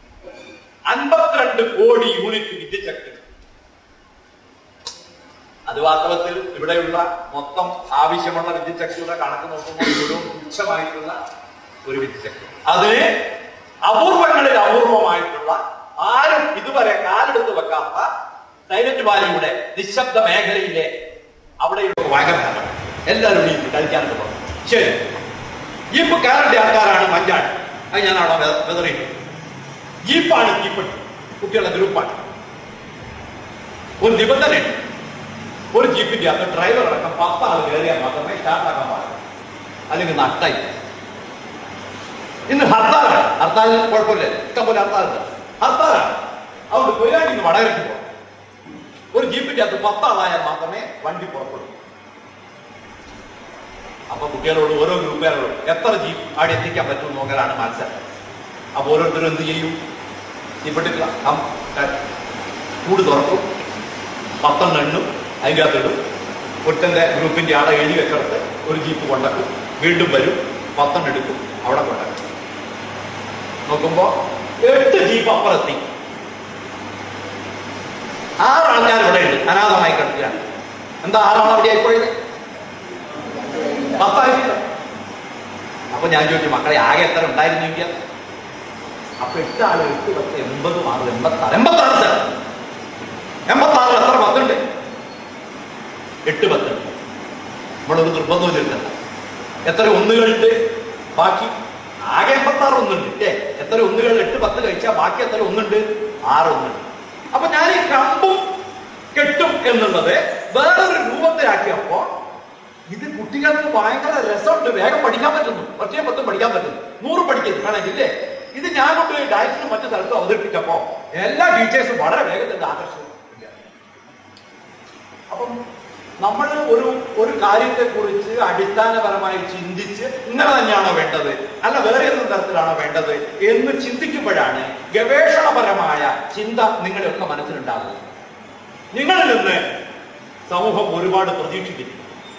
അൻപത്തിരണ്ട് കോടി യൂണിറ്റ് വിദ്യുത് ശക്തി അത് വാസ്തവത്തിൽ ഇവിടെയുള്ള മൊത്തം ആവശ്യമുള്ള വിദ്യുച്ഛക്തിയുടെ കണക്ക് നോക്കുമ്പോൾ മുഴുവൻ തുച്ഛമായിട്ടുള്ള ഒരു വിദ്യുച്ഛക്തി അതിന് അപൂർവങ്ങളിൽ അപൂർവമായിട്ടുള്ള ആരും ഇതുവരെ കാലെടുത്ത് വെക്കാത്ത സൈലന്റ് വാലിയുടെ നിശബ്ദ മേഖലയിലെ അവിടെയുള്ള ഭയങ്കര ഫലമാണ് എല്ലാവരും ഈ കളിക്കാനൊക്കെ പോകും ശരി ജീപ്പ് കാറിന്റെ ആൾക്കാരാണ് മഞ്ചാണ് അത് ഞാൻ അവിടെ വെതറിയിട്ട് ജീപ്പാണ് ജീപ്പെട്ട് കുട്ടികളുടെ ഗ്രൂപ്പാണ് ഒരു നിബന്ധനയുണ്ട് ഒരു ജീപ്പിന്റെ അകത്ത് ഡ്രൈവർ അടക്കം പത്ത് ആൾ കയറിയാൽ മാത്രമേ സ്റ്റാർട്ടാക്കാൻ പാടുള്ളൂ അല്ലെങ്കിൽ നഷ്ടായി ഇന്ന് ഹർത്താലാണ് ഹർത്താലിന് കുഴപ്പമില്ല ഇഷ്ടംപോലെ ഹർത്താലുണ്ട് ഹർത്താലാണ് അതുകൊണ്ട് കൊയിലാണ്ടി നിന്ന് വടകരയ്ക്ക് പോകാം ഒരു ജീപ്പിന്റെ അകത്ത് പത്താളായാൽ മാത്രമേ വണ്ടി പുറപ്പെടും അപ്പൊ കുട്ടികളോട് ഓരോ ഗ്രൂപ്പുകാരോട് എത്ര ജീപ്പ് അവിടെ എത്തിക്കാൻ പറ്റും നോക്കലാണ് മത്സരം അപ്പൊ ഓരോരുത്തരും എന്ത് ചെയ്യും ജീപ്പിട്ട് കൂട് തുറക്കും പത്തെണ്ണം എണ്ണും അതിൻ്റെ അകത്തിടും ഒറ്റന്റെ ഗ്രൂപ്പിന്റെ ആളെ എഴുതി വെച്ചെടുത്ത് ഒരു ജീപ്പ് കൊണ്ടാക്കും വീണ്ടും വരും പത്തെണ്ണം എടുക്കും അവിടെ കൊണ്ടാക്കും നോക്കുമ്പോ എട്ട് ജീപ്പ് അപ്പുറത്തി ആറ് ആൾക്കാർ ഇവിടെ ഉണ്ട് അനാഥമായി കിടക്കുകയാണ് എന്താ ആറാൾ അവിടെ ആയിപ്പോയത് പത്തായിട്ടില്ല അപ്പൊ ഞാൻ ചോദിച്ചു മക്കളെ ആകെ എത്ര ഉണ്ടായിരുന്നെങ്കിൽ അപ്പൊ എട്ട് ആള് എട്ട് പത്ത് എൺപത് ആറ് എൺപത്താറ് എൺപത്താറ് സാർ എൺപത്താറ് എത്ര പത്തുണ്ട് എട്ട് പത്ത് നമ്മളൊരു നിർബന്ധമില്ല എത്ര ഒന്നുകളുണ്ട് ബാക്കി ആകെ എൺപത്താറ് ഒന്നുണ്ട് ഏ എത്ര ഒന്നുകൾ എട്ട് പത്ത് കഴിച്ചാൽ ബാക്കി എത്ര ഒന്നുണ്ട് ആറ് ഒന്നുണ്ട് അപ്പൊ ഞാൻ ഈ കമ്പും കെട്ടും എന്നുള്ളത് വേറൊരു രൂപത്തിലാക്കിയപ്പോ ഇത് കുട്ടികൾക്ക് ഭയങ്കര രസമുണ്ട് വേഗം പഠിക്കാൻ പറ്റുന്നു ഒറ്റയെ പത്തും പഠിക്കാൻ പറ്റുന്നു നൂറ് പഠിക്കുന്നു വേണമെങ്കിലേ ഇത് ഞാൻ കൊണ്ട് ഡയറ്റിനും മറ്റു സ്ഥലത്തും അവതരിപ്പിച്ചപ്പോ എല്ലാ ടീച്ചേഴ്സും വളരെ വേഗത്തിൽ ആകർഷിച്ചു അപ്പം നമ്മൾ ഒരു ഒരു കാര്യത്തെ കുറിച്ച് അടിസ്ഥാനപരമായി ചിന്തിച്ച് ഇങ്ങനെ തന്നെയാണോ വേണ്ടത് അല്ല വേറെ ഏതെങ്കിലും തരത്തിലാണോ വേണ്ടത് എന്ന് ചിന്തിക്കുമ്പോഴാണ് ഗവേഷണപരമായ ചിന്ത നിങ്ങളുടെയൊക്കെ മനസ്സിലുണ്ടാകുന്നത് നിങ്ങളിൽ നിന്ന് സമൂഹം ഒരുപാട് പ്രതീക്ഷിക്കുന്നു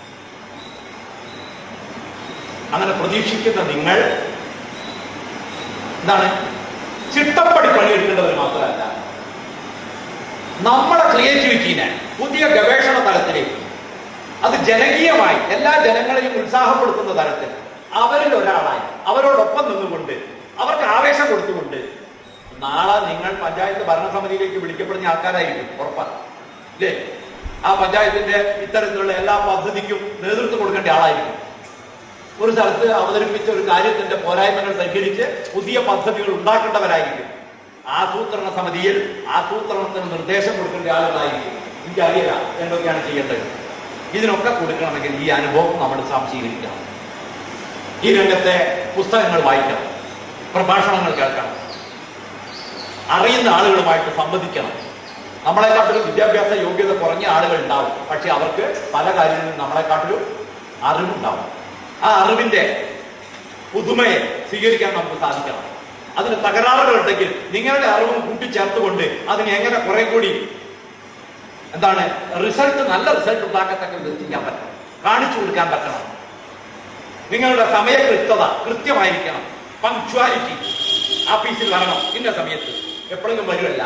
അങ്ങനെ പ്രതീക്ഷിക്കുന്ന നിങ്ങൾ എന്താണ് ചിട്ടപ്പടി പണിയെടുക്കേണ്ടവർ മാത്രമല്ല നമ്മുടെ ക്രിയേറ്റിവിറ്റീനെ പുതിയ ഗവേഷണ തലത്തിലേക്ക് അത് ജനകീയമായി എല്ലാ ജനങ്ങളെയും ഉത്സാഹപ്പെടുത്തുന്ന തരത്തിൽ അവരിൽ ഒരാളായി അവരോടൊപ്പം നിന്നുകൊണ്ട് അവർക്ക് ആവേശം കൊടുത്തുകൊണ്ട് നാളെ നിങ്ങൾ പഞ്ചായത്ത് ഭരണസമിതിയിലേക്ക് വിളിക്കപ്പെടുന്ന ആൾക്കാരായിരിക്കും ഉറപ്പാണ് ഇല്ലേ ആ പഞ്ചായത്തിന്റെ ഇത്തരത്തിലുള്ള എല്ലാ പദ്ധതിക്കും നേതൃത്വം കൊടുക്കേണ്ട ആളായിരിക്കും ഒരു സ്ഥലത്ത് അവതരിപ്പിച്ച ഒരു കാര്യത്തിന്റെ പോരായ്മകൾ പരിഹരിച്ച് പുതിയ പദ്ധതികൾ ഉണ്ടാക്കേണ്ടവരായിരിക്കും ആസൂത്രണ സമിതിയിൽ ആസൂത്രണത്തിന് നിർദ്ദേശം കൊടുക്കേണ്ട ആളുകളായിരിക്കും എനിക്കറിയില്ല എന്തൊക്കെയാണ് ചെയ്യേണ്ടത് ഇതിനൊക്കെ കൊടുക്കണമെങ്കിൽ ഈ അനുഭവം നമ്മൾ സംശീകരിക്കണം ഈ രംഗത്തെ പുസ്തകങ്ങൾ വായിക്കണം പ്രഭാഷണങ്ങൾ കേൾക്കണം അറിയുന്ന ആളുകളുമായിട്ട് സംവദിക്കണം നമ്മളെക്കാട്ടിലും വിദ്യാഭ്യാസ യോഗ്യത കുറഞ്ഞ ആളുകൾ ഉണ്ടാവും പക്ഷെ അവർക്ക് പല കാര്യങ്ങളിലും നമ്മളെക്കാട്ടിലും അറിവുണ്ടാവും ആ അറിവിന്റെ പുതുമയെ സ്വീകരിക്കാൻ നമുക്ക് സാധിക്കണം അതിന് തകരാറുകൾ ഉണ്ടെങ്കിൽ നിങ്ങളുടെ അറിവും കൂട്ടിച്ചേർത്തുകൊണ്ട് അതിനെ എങ്ങനെ കുറെ കൂടി എന്താണ് റിസൾട്ട് നല്ല റിസൾട്ട് ഉണ്ടാക്കത്തക്ക വിധത്തിൽ ചെയ്യാൻ പറ്റണം കാണിച്ചു കൊടുക്കാൻ പറ്റണം നിങ്ങളുടെ സമയ കൃത്യത കൃത്യമായിരിക്കണം പങ്ക്ച്വാലിറ്റി ആഫീസിൽ വരണം ഇന്ന സമയത്ത് എപ്പോഴെങ്കിലും വരുമല്ല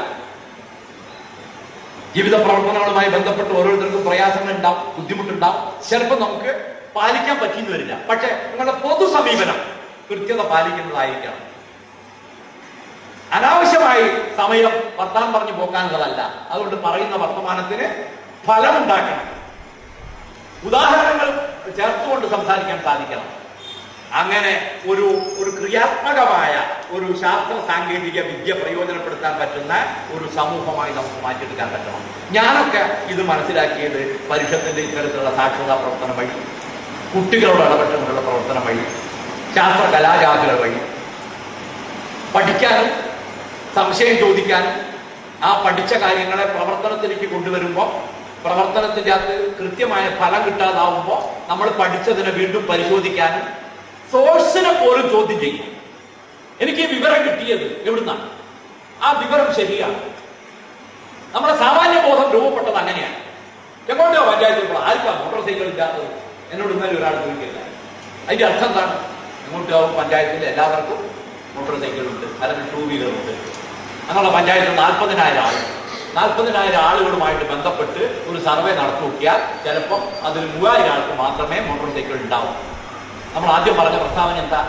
ജീവിത പ്രവർത്തനങ്ങളുമായി ബന്ധപ്പെട്ട് ഓരോരുത്തർക്കും പ്രയാസങ്ങൾ ഉണ്ടാവും ബുദ്ധിമുട്ടുണ്ടാവും ചിലപ്പോൾ നമുക്ക് പാലിക്കാൻ പറ്റിയെന്ന് വരില്ല പക്ഷെ നിങ്ങളുടെ പൊതു സമീപനം കൃത്യത പാലിക്കുന്നതായിരിക്കണം അനാവശ്യമായി സമയം വർത്താനം പറഞ്ഞു പോക്കാനുള്ളതല്ല അതുകൊണ്ട് പറയുന്ന വർത്തമാനത്തിന് ഫലമുണ്ടാക്കണം ഉദാഹരണങ്ങൾ ചേർത്തുകൊണ്ട് സംസാരിക്കാൻ സാധിക്കണം അങ്ങനെ ഒരു ഒരു ക്രിയാത്മകമായ ഒരു ശാസ്ത്ര സാങ്കേതിക വിദ്യ പ്രയോജനപ്പെടുത്താൻ പറ്റുന്ന ഒരു സമൂഹമായി നമുക്ക് മാറ്റിയെടുക്കാൻ പറ്റണം ഞാനൊക്കെ ഇത് മനസ്സിലാക്കിയത് പരിഷത്തിന്റെ ഇത്തരത്തിലുള്ള സാക്ഷരതാ പ്രവർത്തനം വഴി കുട്ടികളോട് ഇടപെട്ടുകൊണ്ടുള്ള പ്രവർത്തനം വഴി ശാസ്ത്ര കലാജാതികൾ വഴി പഠിക്കാനും സംശയം ചോദിക്കാനും ആ പഠിച്ച കാര്യങ്ങളെ പ്രവർത്തനത്തിലേക്ക് കൊണ്ടുവരുമ്പോൾ പ്രവർത്തനത്തിന്റെ അകത്ത് കൃത്യമായ ഫലം കിട്ടാതാവുമ്പോൾ നമ്മൾ പഠിച്ചതിനെ വീണ്ടും പരിശോധിക്കാനും സോഴ്സിനെ പോലും ചോദ്യം ചെയ്യും എനിക്ക് ഈ വിവരം കിട്ടിയത് എവിടുന്നാണ് ആ വിവരം ശരിയാണ് നമ്മുടെ സാമാന്യ ബോധം രൂപപ്പെട്ടത് അങ്ങനെയാണ് എങ്ങോട്ടോ പഞ്ചായത്തിൽ ഇപ്പോൾ ആർക്കാ മോട്ടോർ സൈക്കിൾ ഇല്ലാത്തത് എന്നോട് ഇന്നലെ ഒരാൾ ചോദിക്കില്ല അതിന്റെ അർത്ഥം എന്താണ് എങ്ങോട്ടാവും പഞ്ചായത്തിൽ എല്ലാവർക്കും മോട്ടോർ സൈക്കിൾ ഉണ്ട് അല്ലെങ്കിൽ ടൂ വീലർ ഉണ്ട് ഞങ്ങളുടെ പഞ്ചായത്തിൽ നാൽപ്പതിനായിരം ആൾ നാൽപ്പതിനായിരം ആളുകളുമായിട്ട് ബന്ധപ്പെട്ട് ഒരു സർവേ നടത്തി നോക്കിയാൽ ചിലപ്പോൾ അതിൽ മൂവായിരം ആൾക്ക് മാത്രമേ മോട്ടോർ സൈക്കിൾ ഉണ്ടാവും നമ്മൾ ആദ്യം പറഞ്ഞ പ്രസ്താവന എന്താ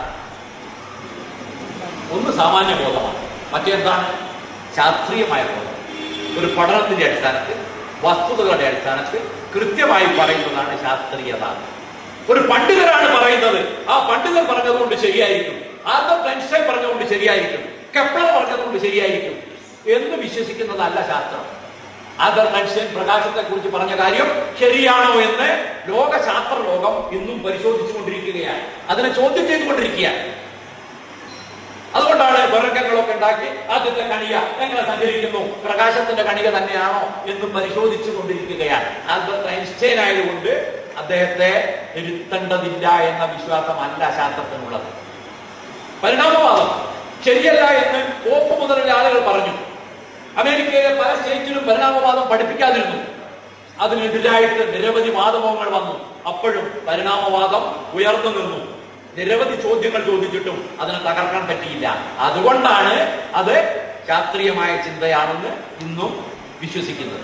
ഒന്ന് സാമാന്യ ബോധമാണ് മറ്റേന്താണ് ശാസ്ത്രീയമായ ബോധം ഒരു പഠനത്തിന്റെ അടിസ്ഥാനത്തിൽ വസ്തുതകളുടെ അടിസ്ഥാനത്തിൽ കൃത്യമായി പറയുന്നതാണ് ശാസ്ത്രീയത ഒരു പണ്ഡിതരാണ് പറയുന്നത് ആ പണ്ഡിതർ പറഞ്ഞതുകൊണ്ട് ശരിയായിരിക്കും ആൽബർട്ട് ഐൻസ്റ്റൈൻ പറഞ്ഞതുകൊണ്ട് ശരിയായിരിക്കും കെപ്ലർ പറഞ്ഞതുകൊണ്ട് ശരിയായിരിക്കും എന്ന് വിശ്വസിക്കുന്നതല്ല ശാസ്ത്രം ആൽബർട്ട് ഐൻസ്റ്റൈൻ പ്രകാശത്തെ കുറിച്ച് പറഞ്ഞ കാര്യം ശരിയാണോ എന്ന് ലോക ശാസ്ത്ര ലോകം ഇന്നും പരിശോധിച്ചുകൊണ്ടിരിക്കുകയാണ് അതിനെ ചോദ്യം ചെയ്തുകൊണ്ടിരിക്കുകയാണ് അതുകൊണ്ടാണ് വിറക്കങ്ങളൊക്കെ ഉണ്ടാക്കി ആദ്യത്തെ കണിക എങ്ങനെ സഞ്ചരിക്കുന്നു പ്രകാശത്തിന്റെ കണിക തന്നെയാണോ എന്ന് പരിശോധിച്ചു കൊണ്ടിരിക്കുകയാണ് ആൽബർട്ട് ഐൻസ്റ്റൈൻ ആയതുകൊണ്ട് അദ്ദേഹത്തെ തിരുത്തേണ്ടതില്ല എന്ന വിശ്വാസമല്ല ശാസ്ത്രത്തിനുള്ളത് പരിണാമവാദം ശരിയല്ല എന്ന് ഓപ്പ് മുതലുള്ള ആളുകൾ പറഞ്ഞു അമേരിക്കയിലെ പല സ്റ്റേറ്റിലും പരിണാമവാദം പഠിപ്പിക്കാതിരുന്നു അതിനെതിരായിട്ട് നിരവധി വാദമുഖങ്ങൾ വന്നു അപ്പോഴും പരിണാമവാദം ഉയർന്നു നിന്നു നിരവധി ചോദ്യങ്ങൾ ചോദിച്ചിട്ടും അതിനെ തകർക്കാൻ പറ്റിയില്ല അതുകൊണ്ടാണ് അത് ശാസ്ത്രീയമായ ചിന്തയാണെന്ന് ഇന്നും വിശ്വസിക്കുന്നത്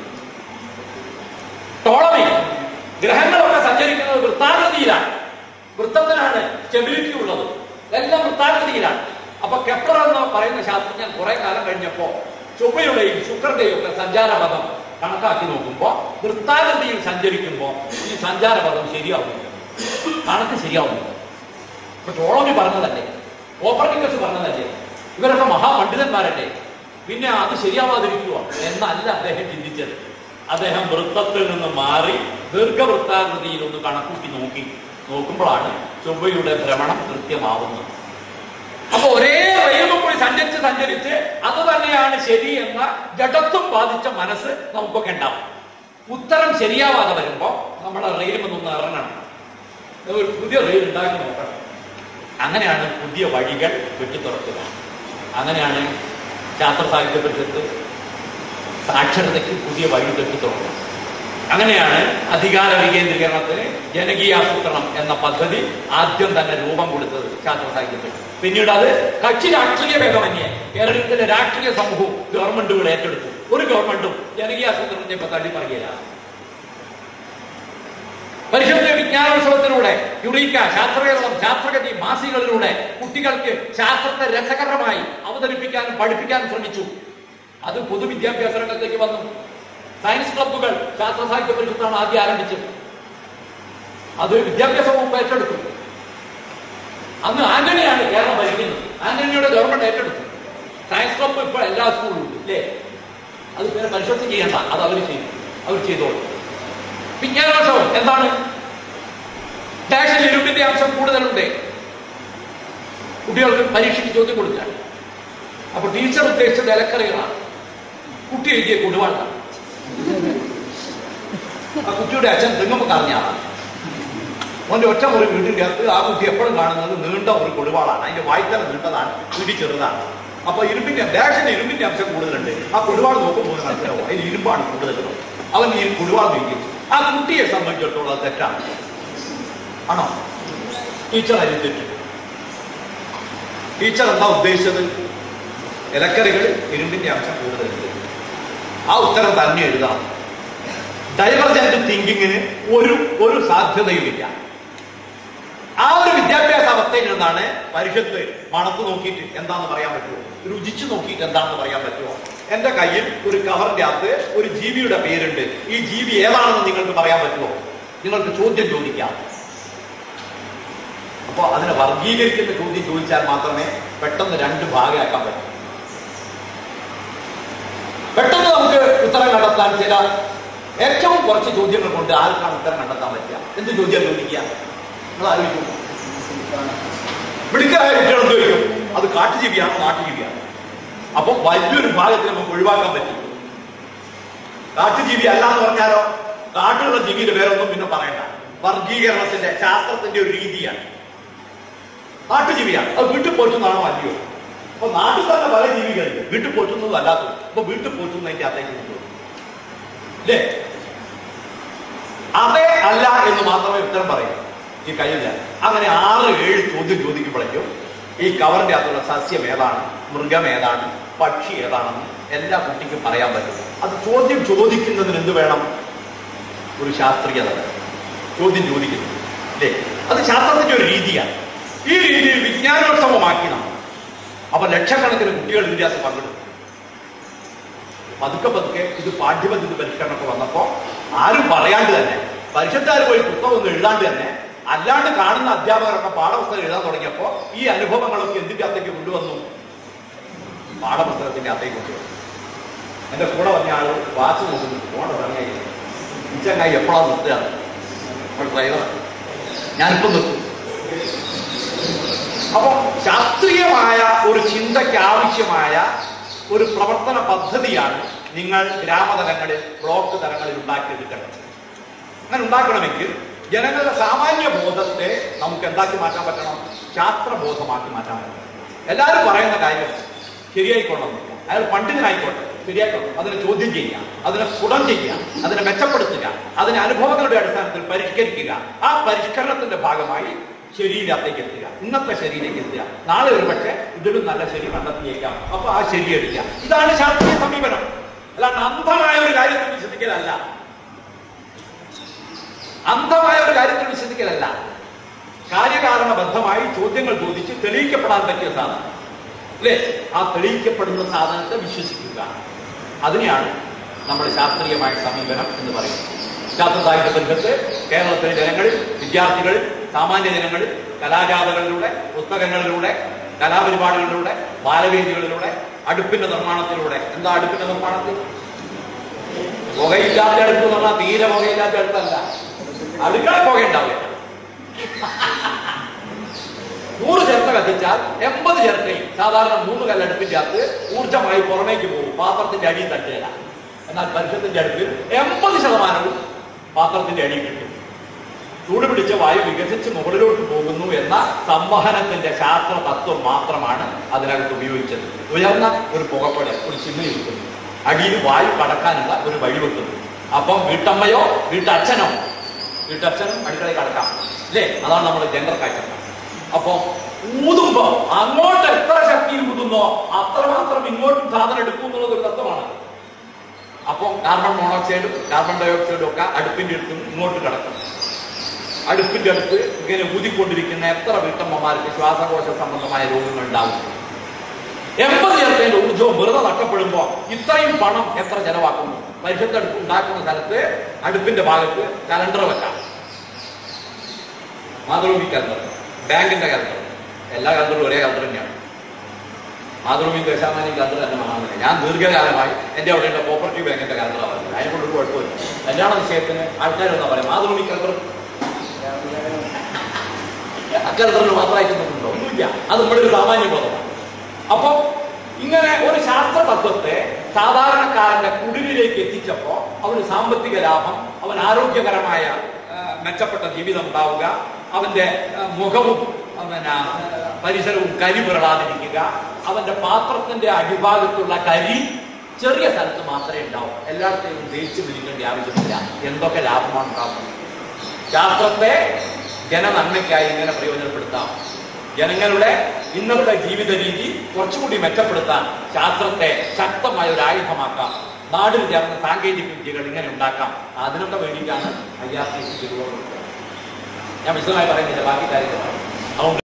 ടോളമി ഗ്രഹങ്ങളൊക്കെ സഞ്ചരിക്കുന്നത് വൃത്താകൃതിയിലാണ് വൃത്തത്തിലാണ് സ്റ്റെബിലിറ്റി ഉള്ളത് എല്ലാം വൃത്താകൃതിയിലാണ് അപ്പൊ കെപ്ലർ എന്ന് പറയുന്ന ശാസ്ത്രജ്ഞൻ കുറെ കാലം കഴിഞ്ഞപ്പോ ചൊവ്വയുടെയും ശുക്രന്റെയും ഒക്കെ സഞ്ചാരപഥം കണക്കാക്കി നോക്കുമ്പോ വൃത്താകൃതിയിൽ സഞ്ചരിക്കുമ്പോ ഈ സഞ്ചാരപഥം ശരിയാവുന്നില്ല കണക്ക് ശരിയാവുന്നില്ല ഇപ്പൊ ടോളമി പറഞ്ഞതല്ലേ ഓപ്പർണിക്കസ് പറഞ്ഞതല്ലേ ഇവരൊക്കെ മഹാപണ്ഡിതന്മാരല്ലേ പിന്നെ അത് ശരിയാവാതിരിക്കുക എന്നല്ല അദ്ദേഹം ചിന്തിച്ചത് അദ്ദേഹം വൃത്തത്തിൽ നിന്ന് മാറി ദീർഘവൃത്താകൃതിയിൽ ഒന്ന് കണക്കൂട്ടി നോക്കി നോക്കുമ്പോഴാണ് ചൊവ്വയുടെ ഭ്രമണം കൃത്യമാവുന്നത് അപ്പൊ ഒരേ റെയിലും കൂടി സഞ്ചരിച്ച് സഞ്ചരിച്ച് അത് തന്നെയാണ് ശരി എന്ന ജഡത്വം ബാധിച്ച മനസ്സ് നമുക്കൊക്കെ ഉണ്ടാവും ഉത്തരം ശരിയാവാതെ വരുമ്പോ നമ്മളെ റെയിൽ നിന്ന് ഇറങ്ങണം ഒരു പുതിയ റെയിൽ ഉണ്ടാക്കി നോക്കണം അങ്ങനെയാണ് പുതിയ വഴികൾ വെട്ടിത്തുറക്കുക അങ്ങനെയാണ് ശാസ്ത്ര സാഹിത്യ പരിഷത്ത് സാക്ഷരതയ്ക്ക് പുതിയ വഴി വെട്ടിത്തുറക്കുക അങ്ങനെയാണ് അധികാര വികേന്ദ്രീകരണത്തിന് ജനകീയാസൂത്രണം എന്ന പദ്ധതി ആദ്യം തന്നെ രൂപം കൊടുത്തത് ശാസ്ത്ര സാഹിത്യ പരിഷത്ത് പിന്നീട് അത് കക്ഷി രാഷ്ട്രീയ ഭേദമന്യേ കേരളത്തിലെ രാഷ്ട്രീയ സമൂഹവും ഗവൺമെന്റുകൾ ഏറ്റെടുത്തു ഒരു ഗവൺമെന്റും ജനകീയാസൂത്രണത്തെ ഇപ്പൊ തള്ളി പറയുകയില്ല പരിശുദ്ധ വിജ്ഞാനോത്സവത്തിലൂടെ യുറീക്ക ശാസ്ത്രകേരളം ശാസ്ത്രഗതി മാസികകളിലൂടെ കുട്ടികൾക്ക് ശാസ്ത്രത്തെ രസകരമായി അവതരിപ്പിക്കാനും പഠിപ്പിക്കാനും ശ്രമിച്ചു അത് പൊതുവിദ്യാഭ്യാസ രംഗത്തേക്ക് വന്നു സയൻസ് ക്ലബ്ബുകൾ ശാസ്ത്ര സാഹിത്യ പരിഷത്താണ് ആദ്യം ആരംഭിച്ചത് അത് വിദ്യാഭ്യാസ വകുപ്പ് ഏറ്റെടുത്തു അന്ന് ആന്റണിയാണ് കേരളം ഭരിക്കുന്നത് ആന്റണിയുടെ ഗവൺമെന്റ് ഏറ്റെടുത്തു സയൻസ് ക്ലബ്ബ് ഇപ്പോൾ എല്ലാ സ്കൂളിലും ഉണ്ട് ഇല്ലേ അത് പേര് പരിശോധന ചെയ്യണ്ട അത് അവർ ചെയ്തു അവർ ചെയ്തോളൂ വിജ്ഞാനോത്സവം എന്താണ് ഡാഷിൽ ഇരുമ്പിന്റെ അംശം കൂടുതലുണ്ട് കുട്ടികൾക്ക് പരീക്ഷയ്ക്ക് ചോദ്യം കൊടുക്കാൻ അപ്പൊ ടീച്ചർ ഉദ്ദേശിച്ചത് ഇലക്കറികളാണ് കുട്ടി എഴുതിയ കൊടുവാളാണ് ആ കുട്ടിയുടെ അച്ഛൻ തെങ്ങുമ്പോ കറിഞ്ഞാണ് അവന്റെ ഒറ്റ ഒരു വീടിന്റെ അകത്ത് ആ കുട്ടി എപ്പോഴും കാണുന്നത് നീണ്ട ഒരു കൊടുവാളാണ് അതിന്റെ വായ്ത്തല നീണ്ടതാണ് പിടി ചെറുതാണ് അപ്പൊ ഇരുമ്പിന്റെ ഡാഷിന്റെ ഇരുമ്പിന്റെ അംശം കൂടുതലുണ്ട് ആ കൊടുവാൾ നോക്കുമ്പോൾ മനസ്സിലാവും അതിൽ ഇരുമ്പാണ് കൂടുതൽ അവൻ ഈ കൊടുവാൾ നീക്കി ആ കുട്ടിയെ സംബന്ധിച്ചിടത്തോളം അത് തെറ്റാണ് ആണോ ടീച്ചർ അതിൽ തെറ്റു ടീച്ചർ എന്താ ഉദ്ദേശിച്ചത് ഇലക്കറികളിൽ ഇരുമ്പിന്റെ അംശം കൂടുതലുണ്ട് ആ ഉത്തരം തന്നെ എഴുതണം ഡൈവർജന്റ് തിങ്കിങ്ങിന് ഒരു ഒരു സാധ്യതയുമില്ല ആ ഒരു വിദ്യാഭ്യാസ അവസ്ഥയിൽ നിന്നാണ് പരിഷത്ത് മണത്ത് നോക്കിയിട്ട് എന്താന്ന് പറയാൻ പറ്റുമോ രുചിച്ചു നോക്കിയിട്ട് എന്താണെന്ന് പറയാൻ പറ്റുമോ എന്റെ കയ്യിൽ ഒരു കവറിന്റെ അകത്ത് ഒരു ജീവിയുടെ പേരുണ്ട് ഈ ജീവി ഏതാണെന്ന് നിങ്ങൾക്ക് പറയാൻ പറ്റുമോ നിങ്ങൾക്ക് ചോദ്യം ചോദിക്കാം അപ്പൊ അതിനെ വർഗീകരിക്കുന്ന ചോദ്യം ചോദിച്ചാൽ മാത്രമേ പെട്ടെന്ന് രണ്ട് ഭാഗമാക്കാൻ പറ്റൂ പെട്ടെന്ന് നമുക്ക് ഉത്തരം കണ്ടെത്താൻ ചില ഏറ്റവും കുറച്ച് ചോദ്യങ്ങൾ കൊണ്ട് ആർക്കാണ് ഉത്തരം കണ്ടെത്താൻ പറ്റുക എന്ത് ചോദ്യം ചോദിക്കുക നിങ്ങൾ ആലോചിച്ചു മിടുക്കരായ കുട്ടികൾ എന്ത് ചോദിക്കും അത് കാട്ടുജീവിയാണോ നാട്ടുജീവിയാണോ അപ്പൊ വലിയൊരു ഭാഗത്തിന് നമുക്ക് ഒഴിവാക്കാൻ പറ്റും കാട്ടുജീവി അല്ല എന്ന് പറഞ്ഞാലോ കാട്ടിലുള്ള ജീവിയുടെ പേരൊന്നും പിന്നെ പറയണ്ട വർഗീകരണത്തിന്റെ ശാസ്ത്രത്തിന്റെ ഒരു രീതിയാണ് കാട്ടുജീവിയാണ് അത് വീട്ടിൽ പോറ്റുന്നതാണോ അല്ലയോ അപ്പൊ നാട്ടിൽ തന്നെ പല ജീവികളുണ്ട് വീട്ടിൽ പോറ്റുന്നതും അല്ലാത്തതും അപ്പൊ വീട്ടിൽ പോറ്റുന്നതിന്റെ അതേ ചിന്തിച്ചു അല്ലേ അതെ അല്ല എന്ന് മാത്രമേ ഉത്തരം പറയൂ ഈ കഴിയില്ല അങ്ങനെ ആറ് ഏഴ് ചോദ്യം ചോദിക്കുമ്പോഴേക്കും ഈ കവറിന്റെ അകത്തുള്ള സസ്യം ഏതാണ് മൃഗം ഏതാണ് പക്ഷി ഏതാണെന്ന് എല്ലാ കുട്ടിക്കും പറയാൻ പറ്റും അത് ചോദ്യം ചോദിക്കുന്നതിന് എന്ത് വേണം ഒരു ശാസ്ത്രീയത വേണം. ചോദ്യം ചോദിക്കുന്നു അല്ലേ അത് ശാസ്ത്രത്തിന്റെ ഒരു രീതിയാണ് ഈ രീതിയിൽ വിജ്ഞാനോത്സവമാക്കി നമ്മൾ അപ്പൊ ലക്ഷക്കണക്കിന് കുട്ടികൾ ഇതിന്റെ അകത്ത് പങ്കെടുക്കും പതുക്കെ പതുക്കെ ഇത് പാഠ്യപദ്ധതി പരിഷ്കരണമൊക്കെ വന്നപ്പോ ആരും പറയാണ്ട് തന്നെ പരിഷത്തുകാർ പോയി പുസ്തകമൊന്നും എഴുതാണ്ട് തന്നെ അല്ലാണ്ട് കാണുന്ന അധ്യാപകരൊക്കെ പാഠപുസ്തകം എഴുതാൻ തുടങ്ങിയപ്പോ ഈ അനുഭവങ്ങളൊക്കെ എന്തിന്റെ അകത്തേക്ക് കൊണ്ടുവന്നു പാഠപുസ്തകത്തിന്റെ അകത്തേക്ക് കൊണ്ടുവന്നു എന്റെ കൂടെ പറഞ്ഞ ആള് വാച്ച് നോക്കുന്നു പോണ സമയം ഈ ചങ്ങായി എപ്പോഴാ നിർത്തുകയാണ് അപ്പോൾ ഡ്രൈവർ ഞാനിപ്പോ നിർത്തും അപ്പൊ ശാസ്ത്രീയമായ ഒരു ചിന്തയ്ക്ക് ആവശ്യമായ ഒരു പ്രവർത്തന പദ്ധതിയാണ് നിങ്ങൾ ഗ്രാമതലങ്ങളിൽ ബ്ലോക്ക് തലങ്ങളിൽ ഉണ്ടാക്കിയെടുക്കേണ്ടത് അങ്ങനെ ഉണ്ടാക്കണമെങ്കിൽ ജനങ്ങളുടെ സാമാന്യ ബോധത്തെ നമുക്ക് എന്താക്കി മാറ്റാൻ പറ്റണം ശാസ്ത്രബോധമാക്കി മാറ്റാൻ പറ്റണം എല്ലാവരും പറയുന്ന കാര്യം ശരിയായിക്കൊള്ളണമെന്നില്ല അയാൾ പണ്ഡിതനായിക്കോട്ടെ ശരിയാക്കണം അതിനെ ചോദ്യം ചെയ്യുക അതിനെ സ്ഫുടം ചെയ്യുക അതിനെ മെച്ചപ്പെടുത്തുക അതിനെ അനുഭവങ്ങളുടെ അടിസ്ഥാനത്തിൽ പരിഷ്കരിക്കുക ആ പരിഷ്കരണത്തിന്റെ ഭാഗമായി ശരിയിലത്തേക്ക് എത്തുക ഇന്നത്തെ ശരിയിലേക്ക് എത്തുക നാളെ ഒരു പക്ഷേ ഇതിലും നല്ല ശരി കണ്ടെത്തിയേക്കാം അപ്പൊ ആ ശരി എടുക്കുക ഇതാണ് ശാസ്ത്രീയ സമീപനം അല്ലാണ്ട് അന്ധമായ ഒരു കാര്യത്തിൽ വിശ്വസിക്കലല്ല അന്ധമായ ഒരു കാര്യത്തിൽ വിശ്വസിക്കലല്ല കാര്യകാരണബദ്ധമായി ചോദ്യങ്ങൾ ചോദിച്ച് തെളിയിക്കപ്പെടാൻ പറ്റിയ സാധനം അല്ലേ ആ തെളിയിക്കപ്പെടുന്ന സാധനത്തെ വിശ്വസിക്കുക അതിനെയാണ് നമ്മൾ ശാസ്ത്രീയമായ സമീപനം എന്ന് പറയുന്നത് ശാസ്ത്ര സാഹിത്യ പരിഷത്ത് കേരളത്തിലെ ജനങ്ങൾ വിദ്യാർത്ഥികൾ സാമാന്യ ജനങ്ങൾ കലാജാഥകളിലൂടെ പുസ്തകങ്ങളിലൂടെ കലാപരിപാടികളിലൂടെ ബാലവേദികളിലൂടെ അടുപ്പിന്റെ നിർമ്മാണത്തിലൂടെ എന്താ അടുപ്പിന്റെ നിർമ്മാണത്തിൽ പുകയില്ലാത്ത അടുപ്പ് എന്ന് പറഞ്ഞാൽ തീരെ പുകയില്ലാത്ത അടുപ്പല്ല അടുക്കള പുക ഉണ്ടാവില്ല നൂറ് ചിരട്ട കത്തിച്ചാൽ എൺപത് ചിരട്ടയും സാധാരണ മൂന്ന് കല്ലടുപ്പിന്റെ അകത്ത് ഊർജമായി പുറമേക്ക് പോകും പാത്രത്തിന്റെ അടിയിൽ തട്ടുകയില്ല എന്നാൽ പരിഷത്തിന്റെ അടുപ്പിൽ എൺപത് ശതമാനവും പാത്രത്തിന്റെ അടിയിൽ കിട്ടും ചൂട് പിടിച്ച വായു വികസിച്ച് മുകളിലോട്ട് പോകുന്നു എന്ന സംവഹനത്തിന്റെ ശാസ്ത്ര തത്വം മാത്രമാണ് അതിനകത്ത് ഉപയോഗിച്ചത് ഉയർന്ന ഒരു പുകപ്പട ഒരു ചിമ്മിനി വെക്കുന്നു അടിയിൽ വായു കടക്കാനുള്ള ഒരു വഴി വെക്കുന്നു അപ്പം വീട്ടമ്മയോ വീട്ടച്ഛനോ വീട്ടച്ഛനും അടുക്കളയിൽ കടക്കാം അല്ലേ അതാണ് നമ്മുടെ ജനറൽ കാഴ്ചപ്പാട് അപ്പൊ ഊതുമ്പോ അങ്ങോട്ട് എത്ര ശക്തിയിൽ ഊതുന്നോ അത്രമാത്രം ഇങ്ങോട്ടും സാധനം എടുക്കും എന്നുള്ളത് ഒരു തത്വമാണ് അപ്പോൾ കാർബൺ മോണോക്സൈഡും കാർബൺ ഡയോക്സൈഡും ഒക്കെ അടുപ്പിന്റെ അടുത്തും ഇങ്ങോട്ട് കിടക്കും അടുപ്പിന്റെ അടുത്ത് ഇങ്ങനെ ഊതിക്കൊണ്ടിരിക്കുന്ന എത്ര വീട്ടമ്മമാർക്ക് ശ്വാസകോശ സംബന്ധമായ രോഗങ്ങൾ ഉണ്ടാവും എൺപത് ചേർത്തതിന്റെ ഊർജവും വെറുതെ നഷ്ടപ്പെടുമ്പോ ഇത്രയും പണം എത്ര ചെലവാക്കുന്നു പരിഷത്തടുപ്പ് ഉണ്ടാക്കുന്ന സ്ഥലത്ത് അടുപ്പിന്റെ ഭാഗത്ത് കലണ്ടർ വെക്കാം മാതൃഭൂമി കലണ്ടർ ബാങ്കിന്റെ കലണ്ടർ എല്ലാ കലണ്ടറും ഒരേ കലണ്ടർ തന്നെയാണ് മാതൃഭൂമി ദേശാമാനി കലണ്ടർ തന്നെ വാങ്ങുന്നില്ല ഞാൻ ദീർഘകാലമായി എൻ്റെ അവിടെയുള്ള കോപ്പറേറ്റീവ് ബാങ്കിന്റെ കലണ്ടറാണ് പറയുന്നത് അതിനെക്കൊണ്ട് ഒരു കുഴപ്പമില്ല കല്യാണ വിഷയത്തിന് ആൾക്കാരെന്താ പറയാം മാതൃഭൂമി കലണ്ടർ അക്കലണ്ടറിൽ മാത്രമായിട്ടുണ്ടോ ഒന്നുമില്ല അത് നമ്മുടെ ഒരു സാമാന്യ ബോധമാണ് അപ്പൊ ഇങ്ങനെ ഒരു ശാസ്ത്ര തത്വത്തെ സാധാരണക്കാരന്റെ കുടിലിലേക്ക് എത്തിച്ചപ്പോ അവന് സാമ്പത്തിക ലാഭം അവൻ ആരോഗ്യകരമായ ആ, മെച്ചപ്പെട്ട ജീവിതം ഉണ്ടാവുക അവന്റെ ആ, മുഖവും ആ, പിന്നെ ആ, പരിസരവും കരി പിറടാതിരിക്കുക അവന്റെ പാത്രത്തിന്റെ അടിഭാഗത്തുള്ള കരി ചെറിയ സ്ഥലത്ത് മാത്രമേ ഉണ്ടാവൂ എല്ലായിടത്തെയും ദേഷ്യം വിരിക്കേണ്ട ആവശ്യമില്ല എന്തൊക്കെ ലാഭമാണ് ഉണ്ടാവുന്നത് ശാസ്ത്രത്തെ ജനനന്മയ്ക്കായി ഇങ്ങനെ പ്രയോജനപ്പെടുത്താം ജനങ്ങളുടെ ഇന്നത്തെ ജീവിത രീതി കുറച്ചുകൂടി മെച്ചപ്പെടുത്താൻ ശാസ്ത്രത്തെ ശക്തമായ ഒരു ആയുധമാക്കാം നാടിൽ ചേർന്ന സാങ്കേതിക വിദ്യകൾ ഇങ്ങനെ ഉണ്ടാക്കാം അതിനൊക്കെ വേണ്ടിയിട്ടാണ് ഐ ആർ ടി സി ഞാൻ വിശദമായി പറയുന്നില്ല ബാക്കി കാര്യങ്ങളാണ് അതുകൊണ്ട്